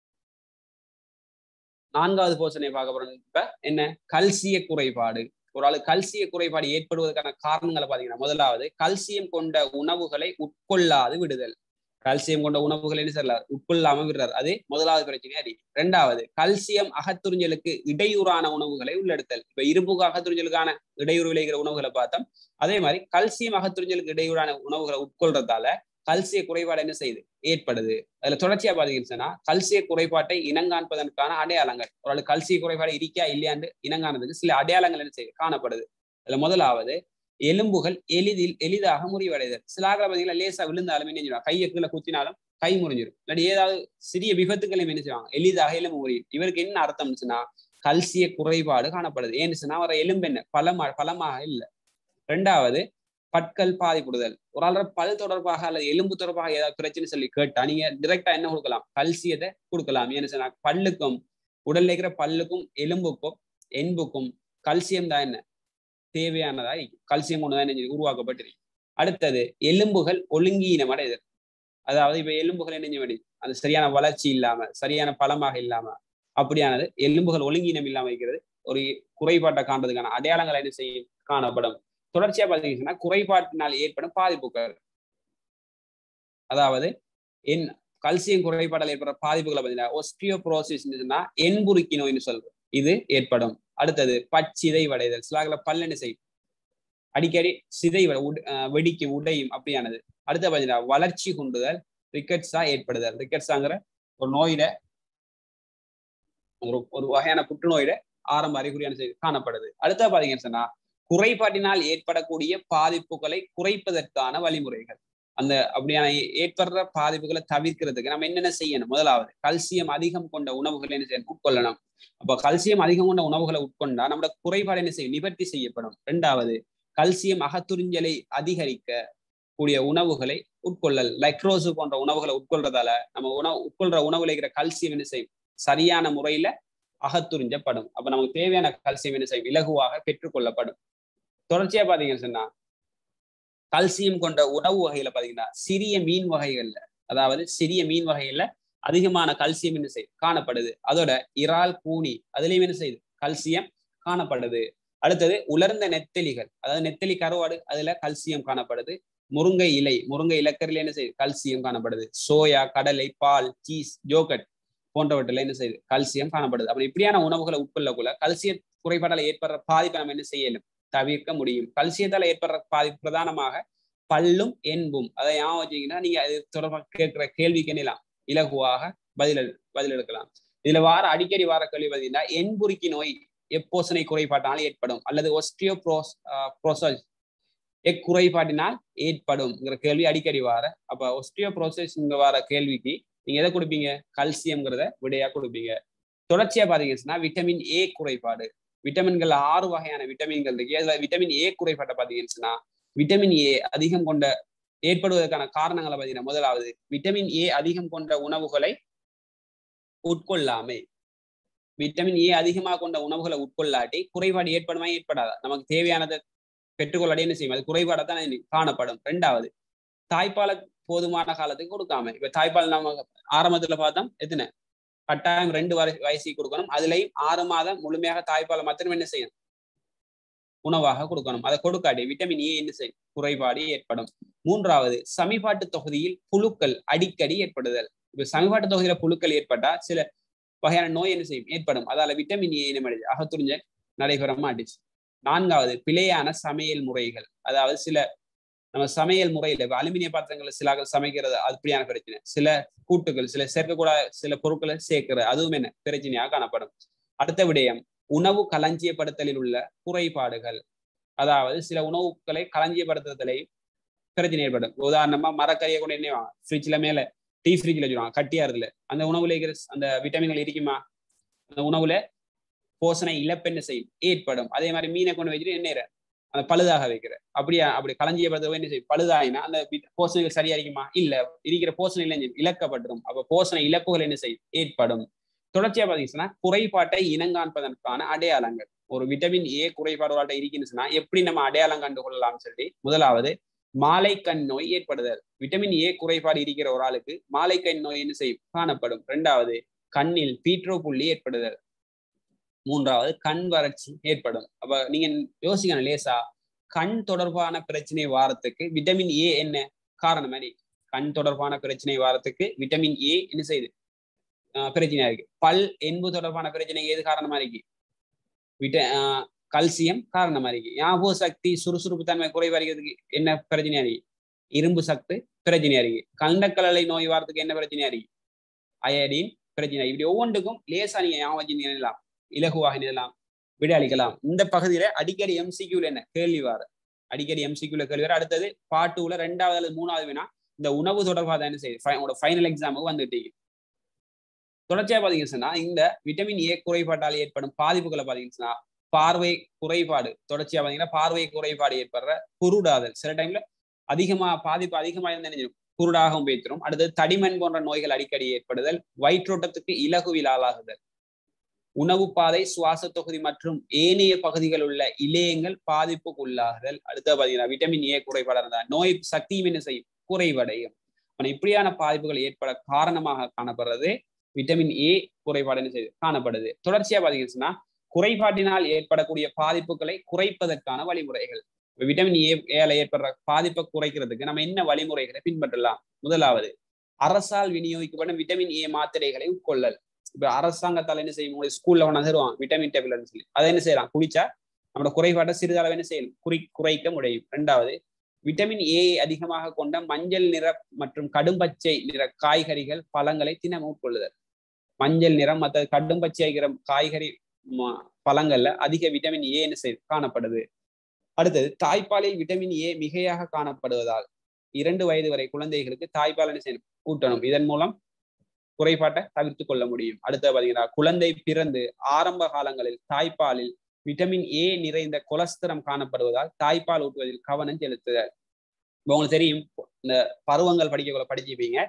நான்காவது போசனை பார்க்க போறோம் இப்ப என்ன கல்சிய குறைபாடு ஒரு ஆளு கல்சிய குறைபாடு ஏற்படுவதற்கான காரணங்களை பாத்தீங்கன்னா முதலாவது கல்சியம் கொண்ட உணவுகளை உட்கொள்ளாது விடுதல் கல்சியம் கொண்ட உணவுகள் என்ன சொல்லலாம் உட்கொள்ளாம விடுறாரு அது முதலாவது பிரச்சனை அறி ரெண்டாவது கல்சியம் அகத்துறிஞ்சலுக்கு இடையூறான உணவுகளை உள்ளெடுத்தல் இப்ப இரும்புக்கு அகத்துறிஞ்சலுக்கான இடையூறு விளைகிற உணவுகளை பார்த்தோம் அதே மாதிரி கல்சியம் அகத்துறிஞ்சலுக்கு இடையூறான உணவுகளை உட்கொள்றதால கல்சிய குறைபாடு என்ன செய்யுது ஏற்படுது அதுல தொடர்ச்சியா பாத்தீங்கன்னா கல்சிய குறைபாட்டை இனங்காண்பதற்கான அடையாளங்கள் ஒரு கல்சிய குறைபாடு இருக்கா இல்லையான்னு இனங்காணதுக்கு சில அடையாளங்கள் என்ன செய்யுது காணப்படுது அதுல முதலாவது எலும்புகள் எளிதில் எளிதாக முறிவடைதல் சில ஆகல பாத்தீங்கன்னா லேசா விழுந்தாலும் என்ன செய்வாங்க கையை கீழே குத்தினாலும் கை முறிஞ்சிடும் இல்லாட்டி ஏதாவது சிறிய விபத்துக்களையும் என்ன செய்வாங்க எளிதாக எலும்பு முறியும் இவருக்கு என்ன அர்த்தம்னுச்சுன்னா கல்சிய குறைபாடு காணப்படுது ஏன்னு சொன்னா வர எலும்பு என்ன பலமா பலமாக இல்லை ரெண்டாவது பற்கள் பாதிப்புடுதல் ஒரு ஆளோட பல் தொடர்பாக அல்லது எலும்பு தொடர்பாக ஏதாவது பிரச்சனை சொல்லி கேட்டா நீங்க டிரெக்டா என்ன கொடுக்கலாம் கல்சியத்தை கொடுக்கலாம் ஏன்னு சொன்னா பல்லுக்கும் உடல்ல இருக்கிற பல்லுக்கும் எலும்புக்கும் எண்புக்கும் கல்சியம் தான் என்ன தேவையானதா கல்சியம் ஒண்ணுதான் என்ன உருவாக்கப்பட்டிருக்கு அடுத்தது எலும்புகள் ஒழுங்கீனம் அடைதல் அதாவது இப்ப எலும்புகள் என்ன செய்ய அது சரியான வளர்ச்சி இல்லாம சரியான பலமாக இல்லாம அப்படியானது எலும்புகள் ஒழுங்கீனம் இல்லாம இருக்கிறது ஒரு குறைபாட்டை காண்றதுக்கான அடையாளங்கள் என்ன செய்யும் காணப்படும் தொடர்ச்சியா பாத்தீங்கன்னா குறைபாட்டினால் ஏற்படும் பாதிப்புகள் அதாவது என் கல்சியம் குறைபாடால் ஏற்படுற பாதிப்புகளை பார்த்தீங்கன்னா ஒஸ்டியோப்ரோசிஸ் என்புருக்கி நோய்னு சொல்றோம் இது ஏற்படும் அடுத்தது பச்சிதை வடைதல் சிலாகல பல்லெண்ணு செய்யும் அடிக்கடி சிதை வெடிக்கு உடையும் அப்படியானது அடுத்த பார்த்தீங்கன்னா வளர்ச்சி குண்டுதல் ரிக்கெட்ஸா ஏற்படுதல் ரிக்கெட்ஸாங்கிற ஒரு நோயில ஒரு ஒரு வகையான புற்றுநோயில ஆரம்ப அறிகுறியான செய்தி காணப்படுது அடுத்த பாத்தீங்கன்னு சொன்னா குறைபாட்டினால் ஏற்படக்கூடிய பாதிப்புகளை குறைப்பதற்கான வழிமுறைகள் அந்த அப்படியான ஏற்படுற பாதிப்புகளை தவிர்க்கிறதுக்கு நம்ம என்னென்ன செய்யணும் முதலாவது கல்சியம் அதிகம் கொண்ட உணவுகளை என்ன செய்யணும் உட்கொள்ளணும் அப்ப கல்சியம் அதிகம் கொண்ட உணவுகளை உட்கொண்டா நம்மளோட குறைபாடு என்ன செய்யும் நிவர்த்தி செய்யப்படும் ரெண்டாவது கல்சியம் அகத்துறிஞ்சலை அதிகரிக்க கூடிய உணவுகளை உட்கொள்ளல் லைக்ரோசு போன்ற உணவுகளை உட்கொள்றதால நம்ம உணவு உட்கொள்ற உணவுல இருக்கிற கல்சியம் என்ன செய்யும் சரியான முறையில அகத்துறிஞ்சப்படும் அப்ப நமக்கு தேவையான கல்சியம் என்ன செய்யும் இலகுவாக பெற்றுக்கொள்ளப்படும் தொடர்ச்சியா பாத்தீங்கன்னு சொன்னா கல்சியம் கொண்ட உணவு வகையில பாத்தீங்கன்னா சிறிய மீன் வகைகள்ல அதாவது சிறிய மீன் வகைகள்ல அதிகமான கல்சியம் என்ன செய்யுது காணப்படுது அதோட இறால் கூனி அதுலயும் என்ன செய்யுது கல்சியம் காணப்படுது அடுத்தது உலர்ந்த நெத்தலிகள் அதாவது நெத்தலி கருவாடு அதுல கல்சியம் காணப்படுது முருங்கை இலை முருங்கை இலக்கரில என்ன செய்யுது கல்சியம் காணப்படுது சோயா கடலை பால் சீஸ் ஜோகட் போன்றவற்றில் என்ன செய்யுது கல்சியம் காணப்படுது அப்படி இப்படியான உணவுகளை உட்கொள்ளக்குள்ள கல்சிய குறைபாடால் ஏற்படுற பாதிப்பை நம்ம என்ன செய்யலும் தவிர்க்க முடியும் கல்சியத்தால ஏற்படுற பாதிப்பு பிரதானமாக பல்லும் என்பும் அதை ஞாபகம் வச்சீங்கன்னா நீங்க அது தொடர்பாக கேட்கிற கேள்விக்கு என்னலாம் இலகுவாக பதில் பதில் எடுக்கலாம் இதுல வார அடிக்கடி வார கேள்வி பார்த்தீங்கன்னா என்புருக்கி நோய் எப்போசனை குறைபாட்டினால் ஏற்படும் அல்லது ஒஸ்டியோ ப்ரோஸ் ப்ரோசஸ் எக்குறைபாட்டினால் ஏற்படும்ங்கிற கேள்வி அடிக்கடி வார அப்ப ஒஸ்டியோ ப்ரோசஸ் வார கேள்விக்கு நீங்க எதை கொடுப்பீங்க கல்சியம்ங்கிறத விடையா கொடுப்பீங்க தொடர்ச்சியா பாத்தீங்கன்னா விட்டமின் ஏ குறைபாடு விட்டமின்கள் ஆறு வகையான விட்டமின்கள் இருக்கு அதுல விட்டமின் ஏ குறைபாட்டை பாத்தீங்கன்னா விட்டமின் ஏ அதிகம் கொண்ட ஏற்படுவதற்கான காரணங்களை பாத்தீங்கன்னா முதலாவது விட்டமின் ஏ அதிகம் கொண்ட உணவுகளை உட்கொள்ளாமை விட்டமின் ஏ அதிகமாக கொண்ட உணவுகளை உட்கொள்ளாட்டி குறைபாடு ஏற்படுமா ஏற்படாதா நமக்கு தேவையானதை பெற்றுக்கொள்ளாடி என்ன செய்யும் அது குறைபாடாக தான் காணப்படும் ரெண்டாவது தாய்ப்பாலை போதுமான காலத்துக்கு கொடுக்காம இப்ப தாய்ப்பால் நம்ம ஆரம்பத்துல பார்த்தோம் எத்தனை கட்டாயம் ரெண்டு வயசுக்கு கொடுக்கணும் அதுலயும் ஆறு மாதம் முழுமையாக தாய்ப்பாலை மாத்திரம் என்ன செய்யணும் உணவாக கொடுக்கணும் அதை கொடுக்காட்டி விட்டமின் ஏ என்ன செய்யும் குறைபாடு ஏற்படும் மூன்றாவது சமிபாட்டு தொகுதியில் புழுக்கள் அடிக்கடி ஏற்படுதல் இப்ப சமிபாட்டு தொகுதியில புழுக்கள் ஏற்பட்டா சில வகையான நோய் என்ன செய்யும் ஏற்படும் அதால விட்டமின் ஏ என்ன அகத்துறிஞ்ச நடைபெற மாட்டுச்சு நான்காவது பிழையான சமையல் முறைகள் அதாவது சில நம்ம சமையல் முறையில அலுமினிய பாத்திரங்களை சில சமைக்கிறது அப்படியான பிரச்சனை சில கூட்டுகள் சில சேர்க்கக்கூடாத சில பொருட்களை சேர்க்கிறது அதுவும் என்ன பிரச்சனையாக காணப்படும் அடுத்த விடயம் உணவு களஞ்சியப்படுத்தலில் உள்ள குறைபாடுகள் அதாவது சில உணவுகளை களஞ்சியப்படுத்துதலை பிரச்சனை ஏற்படும் உதாரணமா மரக்கறியை கூட என்ன ஃப்ரிட்ஜ்ல மேல டீ ஃப்ரிட்ஜ்ல வச்சுருவாங்க கட்டியா இருக்குல்ல அந்த உணவுல இருக்கிற அந்த விட்டமின்கள் இருக்குமா அந்த உணவுல போசனை இழப்பென்ன செய்யும் ஏற்படும் அதே மாதிரி மீனை கொண்டு வச்சுட்டு என்ன அந்த பழுதாக வைக்கிற அப்படியா அப்படி களஞ்சியப்படுத்த என்ன செய்யும் பழுதாயினா அந்த போசனைகள் சரியா இருக்குமா இல்ல இருக்கிற போசனை இளைஞன் இழக்கப்பட்டுரும் அப்ப போசனை இழப்புகள் என்ன செய்யும் ஏற்படும் தொடர்ச்சியா பாத்தீங்கன்னா குறைபாட்டை இனங்காண்பதற்கான அடையாளங்கள் ஒரு விட்டமின் ஏ குறைபாடு ஒரு இருக்குன்னு எப்படி நம்ம அடையாளம் கண்டு கொள்ளலாம்னு சொல்லி முதலாவது மாலை கண் நோய் ஏற்படுதல் விட்டமின் ஏ குறைபாடு இருக்கிற ஒரு ஆளுக்கு மாலை கண் நோய் என்ன செய்யும் காணப்படும் ரெண்டாவது கண்ணில் பீட்ரோ புள்ளி ஏற்படுதல் மூன்றாவது கண் வறட்சி ஏற்படும் அப்ப நீங்க யோசிக்கணும் லேசா கண் தொடர்பான பிரச்சனை வாரத்துக்கு விட்டமின் ஏ என்ன காரணம் மாதிரி கண் தொடர்பான பிரச்சனை வாரத்துக்கு விட்டமின் ஏ என்ன செய்யுது பிரச்சனையா இருக்கு பல் என்பு தொடர்பான பிரச்சனை ஏது காரணமா இருக்கு விட்ட கல்சியம் காரணமா இருக்கு ஞாபக சக்தி சுறுசுறுப்பு தன்மை குறைவடைகிறதுக்கு என்ன பிரச்சனையா இருக்கு இரும்பு சக்தி பிரச்சனையா இருக்கு கண்டக்கலலை நோய் வாரத்துக்கு என்ன பிரச்சனையா இருக்கு அயடின் பிரச்சனை இப்படி ஒவ்வொன்றுக்கும் லேசா நீங்க ஞாபகம் நினைலாம் இலகுவாக நினைலாம் விட அளிக்கலாம் இந்த பகுதியில அடிக்கடி எம்சிக்யூல என்ன கேள்வி வார அடிக்கடி எம்சிக்யூல கேள்வி வர அடுத்தது பாட்டுல ரெண்டாவது அல்லது மூணாவது வேணா இந்த உணவு தொடர்பாக என்ன செய்யுது உங்களோட ஃபைனல் எக்ஸாமுக்கு வந்துட்டு தொடர்ச்சியா பாத்தீங்கன்னா இந்த விட்டமின் ஏ குறைபாட்டால் ஏற்படும் பாதிப்புகளை பாத்தீங்கன்னா பார்வை குறைபாடு தொடர்ச்சியா பாத்தீங்கன்னா பார்வை குறைபாடு ஏற்படுற குருடாதல் சில டைம்ல அதிகமா பாதிப்பு அதிகமா இருந்தா என்ன குருடாகவும் பேத்திரும் அடுத்தது தடிமண் போன்ற நோய்கள் அடிக்கடி ஏற்படுதல் வயிற்றோட்டத்துக்கு இலகுவில் ஆளாகுதல் உணவு பாதை சுவாச தொகுதி மற்றும் ஏனைய பகுதிகள் உள்ள இலையங்கள் பாதிப்புக்கு உள்ளாகுதல் அடுத்த பாத்தீங்கன்னா விட்டமின் ஏ குறைபாடு இருந்தா நோய் சக்தியும் என்ன செய்யும் குறைவடையும் ஆனா இப்படியான பாதிப்புகள் ஏற்பட காரணமாக காணப்படுறது விட்டமின் ஏ குறைபாடு என்ன செய்யுது காணப்படுது தொடர்ச்சியா பாத்தீங்கன்னா குறைபாட்டினால் ஏற்படக்கூடிய பாதிப்புகளை குறைப்பதற்கான வழிமுறைகள் விட்டமின் ஏ ஏல ஏற்படுற பாதிப்பை குறைக்கிறதுக்கு நம்ம என்ன வழிமுறைகளை பின்பற்றலாம் முதலாவது அரசால் விநியோகிக்கப்படும் விட்டமின் ஏ மாத்திரைகளை உட்கொள்ளல் இப்ப அரசாங்கத்தால் என்ன செய்யும் உங்களுக்கு ஸ்கூல்ல ஒண்ணு தருவான் விட்டமின் டேப்லெட்னு சொல்லி அதை என்ன செய்யலாம் குடிச்சா நம்மளோட குறைபாட்டை சிறிதளவு என்ன செய்யணும் குறி குறைக்க முடியும் ரெண்டாவது விட்டமின் ஏ அதிகமாக கொண்ட மஞ்சள் நிற மற்றும் கடும் பச்சை நிற காய்கறிகள் பழங்களை தினமும் உட்கொள்ளுதல் மஞ்சள் நிறம் மற்ற கடும் பச்சை ஆகிற காய்கறி பழங்கள்ல அதிக விட்டமின் ஏ என்ன செய்யுது காணப்படுது அடுத்தது தாய்ப்பாலில் விட்டமின் ஏ மிகையாக காணப்படுவதால் இரண்டு வயது வரை குழந்தைகளுக்கு தாய்ப்பால் என்ன செய்யணும் ஊட்டணும் இதன் மூலம் குறைபாட்டை தவிர்த்து கொள்ள முடியும் அடுத்த பாத்தீங்கன்னா குழந்தை பிறந்து ஆரம்ப காலங்களில் தாய்ப்பாலில் விட்டமின் ஏ நிறைந்த கொலஸ்திரம் காணப்படுவதால் தாய்ப்பால் ஊட்டுவதில் கவனம் செலுத்துதல் இப்போ உங்களுக்கு தெரியும் இந்த பருவங்கள் படிக்கக்குள்ள படிச்சுப்பீங்க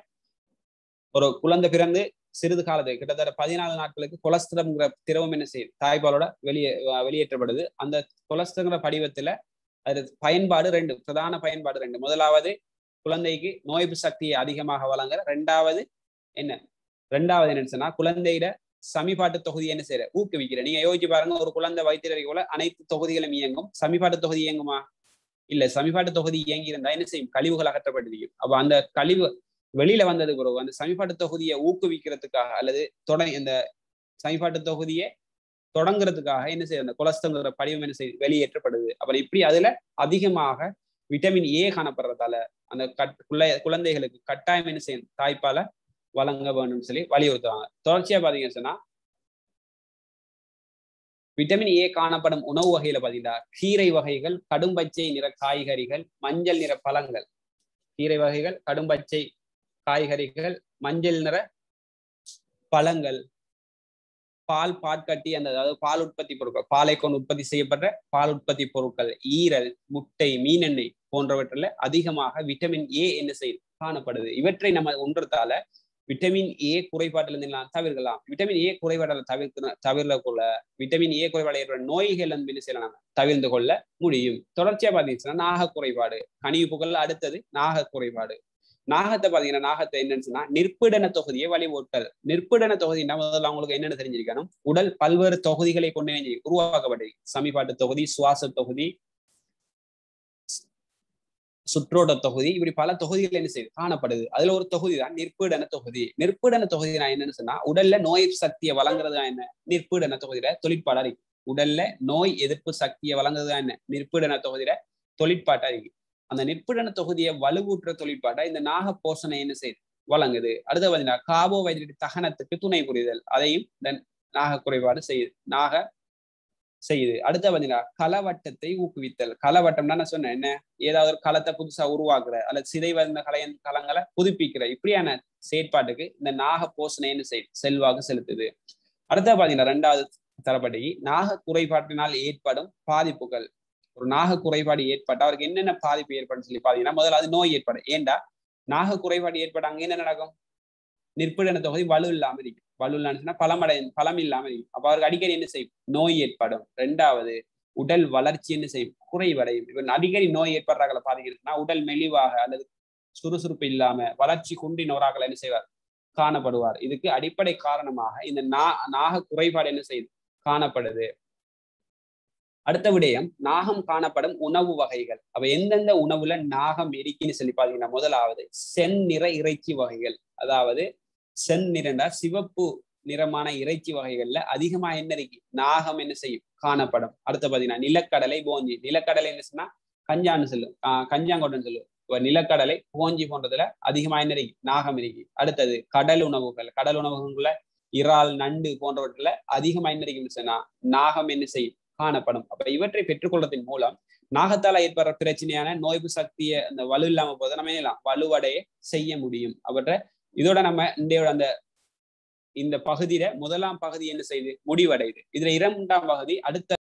ஒரு குழந்தை பிறந்து சிறிது காலத்துக்கு கிட்டத்தட்ட பதினாலு நாட்களுக்கு கொலஸ்திரம்ங்கிற திரவம் என்ன செய்யுது தாய்ப்பாலோட வெளியே வெளியேற்றப்படுது அந்த கொலஸ்திரங்கிற படிவத்துல அது பயன்பாடு ரெண்டு பிரதான பயன்பாடு ரெண்டு முதலாவது குழந்தைக்கு நோய்பு சக்தியை அதிகமாக வழங்குற ரெண்டாவது என்ன ரெண்டாவது என்னன்னு சொன்னா குழந்தையிட சமிபாட்டு தொகுதி என்ன செய்யற ஊக்குவிக்கிற நீங்க யோசிச்சு பாருங்க ஒரு குழந்தை வயிற்றுரை போல அனைத்து தொகுதிகளும் இயங்கும் சமிபாட்டு தொகுதி இயங்குமா இல்ல சமிபாட்டு தொகுதி இயங்கி இருந்தா என்ன செய்யும் கழிவுகள் அகற்றப்பட்டிருக்கும் அப்ப அந்த கழிவு வெளியில வந்தது பிறகு அந்த சமிபாட்டு தொகுதியை ஊக்குவிக்கிறதுக்காக அல்லது தொட இந்த சமிபாட்டு தொகுதியை தொடங்குறதுக்காக என்ன செய்யுது அந்த கொலஸ்ட்ரால்ங்கிற படிவம் என்ன செய்யுது வெளியேற்றப்படுது அப்புறம் இப்படி அதுல அதிகமாக விட்டமின் ஏ காணப்படுறதால அந்த கட் குழந்தைகளுக்கு கட்டாயம் என்ன செய்யணும் தாய்ப்பால வழங்க வேணும்னு சொல்லி வலியுறுத்துவாங்க தொடர்ச்சியா பாத்தீங்கன்னு சொன்னா விட்டமின் ஏ காணப்படும் உணவு வகையில பாத்தீங்கன்னா கீரை வகைகள் கடும்பச்சை நிற காய்கறிகள் மஞ்சள் நிற பழங்கள் கீரை வகைகள் கடும்பச்சை காய்கறிகள் மஞ்சள் நிற பழங்கள் பால் பாட்கட்டி அந்த அதாவது பால் உற்பத்தி பொருட்கள் பாலை கொண்டு உற்பத்தி செய்யப்படுற பால் உற்பத்தி பொருட்கள் ஈரல் முட்டை மீனெண்ணெய் போன்றவற்றில் அதிகமாக விட்டமின் ஏ என்ன செய்யும் காணப்படுது இவற்றை நம்ம ஒன்றத்தால விட்டமின் ஏ குறைபாட்டிலிருந்து எல்லாம் தவிர்க்கலாம் விட்டமின் ஏ குறைபாட்டில் தவிர்க்க தவிர்ல கொள்ள விட்டமின் ஏ குறைபாடு ஏற்பட நோய்கள் என்ன செய்யலாம் நம்ம தவிர்த்து கொள்ள முடியும் தொடர்ச்சியா பாத்தீங்கன்னா நாக குறைபாடு கனிவுப்புகள் அடுத்தது நாக குறைபாடு நாகத்தை பாத்தீங்கன்னா நாகத்தை என்னன்னு சொன்னா நிற்பிடன தொகுதியை வலிவூட்டல் நிற்பிடன தொகுதினா முதல்ல அவங்களுக்கு என்னென்னு தெரிஞ்சிருக்கணும் உடல் பல்வேறு தொகுதிகளை கொண்டு உருவாக்கப்பட்டது சமிபாட்டு தொகுதி சுவாச தொகுதி சுற்றோட தொகுதி இப்படி பல தொகுதிகள் என்ன செய்யுது காணப்படுது அதுல ஒரு தொகுதி தான் நிற்பீடன தொகுதி நிற்பீடன தொகுதி நான் என்னன்னு சொன்னா உடல்ல நோய் சக்தியை வழங்குறது என்ன நிற்பீடன தொகுதியில தொழிற்பாடு அறிக்கை உடல்ல நோய் எதிர்ப்பு சக்தியை வழங்குறது என்ன நிற்பீடன தொகுதியில தொழிற்பாட்டு அறிக்கை அந்த நிற்பீடன தொகுதியை வலுவூற்ற தொழிற்பாட்டை இந்த நாக போஷனை என்ன செய்யுது வழங்குது அடுத்து பார்த்தீங்கன்னா கார்போஹைட்ரேட் தகனத்துக்கு துணை புரிதல் அதையும் இந்த நாக குறைபாடு செய்யுது நாக செய்யுது அடுத்த பாத்தீங்கன்னா களவட்டத்தை ஊக்குவித்தல் களவட்டம்னா நான் சொன்னேன் என்ன ஏதாவது ஒரு களத்தை புதுசா உருவாக்குற அல்லது சிதை வந்த கலை களங்களை புதுப்பிக்கிற இப்படியான செயற்பாட்டுக்கு இந்த நாக போஷணைன்னு செய் செல்வாக்கு செலுத்துது அடுத்த பாத்தீங்கன்னா ரெண்டாவது தரப்படி நாக குறைபாட்டினால் ஏற்படும் பாதிப்புகள் ஒரு நாக குறைபாடு ஏற்பட்ட அவருக்கு என்னென்ன பாதிப்பு ஏற்படும் சொல்லி பாத்தீங்கன்னா முதல்ல அது நோய் ஏற்படும் ஏண்டா நாக குறைபாடு ஏற்பட அங்க என்ன நடக்கும் நிற்புடன தொகுதி வலு இல்லாம இருக்கும் வலு இல்லாம பழமடை பழம் இல்லாம இருக்கும் அப்ப அவருக்கு அடிக்கடி என்ன செய்யும் நோய் ஏற்படும் ரெண்டாவது உடல் வளர்ச்சி என்ன செய்யும் குறைவடையும் இப்ப அடிக்கடி நோய் ஏற்படுறாங்கள பாத்தீங்கன்னா உடல் மெலிவாக அல்லது சுறுசுறுப்பு இல்லாம வளர்ச்சி குன்றினோராக என்ன செய்வார் காணப்படுவார் இதுக்கு அடிப்படை காரணமாக இந்த நா நாக குறைபாடு என்ன செய்யுது காணப்படுது அடுத்த விடயம் நாகம் காணப்படும் உணவு வகைகள் அப்ப எந்தெந்த உணவுல நாகம் இருக்குன்னு சொல்லி பாத்தீங்கன்னா முதலாவது செந்நிற இறைச்சி வகைகள் அதாவது செந்நிறண்டா சிவப்பு நிறமான இறைச்சி வகைகள்ல அதிகமா என்ன இருக்கு நாகம் என்ன செய்யும் காணப்படும் அடுத்து பாத்தீங்கன்னா நிலக்கடலை போஞ்சி நிலக்கடலை என்ன சொன்னா கஞ்சான்னு சொல்லு ஆஹ் கஞ்சாங்கொட்டன் சொல்லு நிலக்கடலை போஞ்சி போன்றதுல அதிகமா என்ன இருக்கு நாகம் இருக்கு அடுத்தது கடல் உணவுகள் கடல் உணவுகள்ல இறால் நண்டு போன்றவற்றில அதிகமா என்ன இருக்குன்னு சொன்னா நாகம் என்ன செய்யும் காணப்படும் அப்ப இவற்றை பெற்றுக்கொள்றதன் மூலம் நாகத்தால ஏற்படுற பிரச்சனையான நோய்பு சக்தியை அந்த வலு இல்லாம போது நம்ம என்ன வலுவடைய செய்ய முடியும் அவற்றை இதோட நம்ம இந்தியோட அந்த இந்த பகுதியில முதலாம் பகுதி என்ன செய்யுது முடிவடையுது இதுல இரண்டாம் பகுதி அடுத்த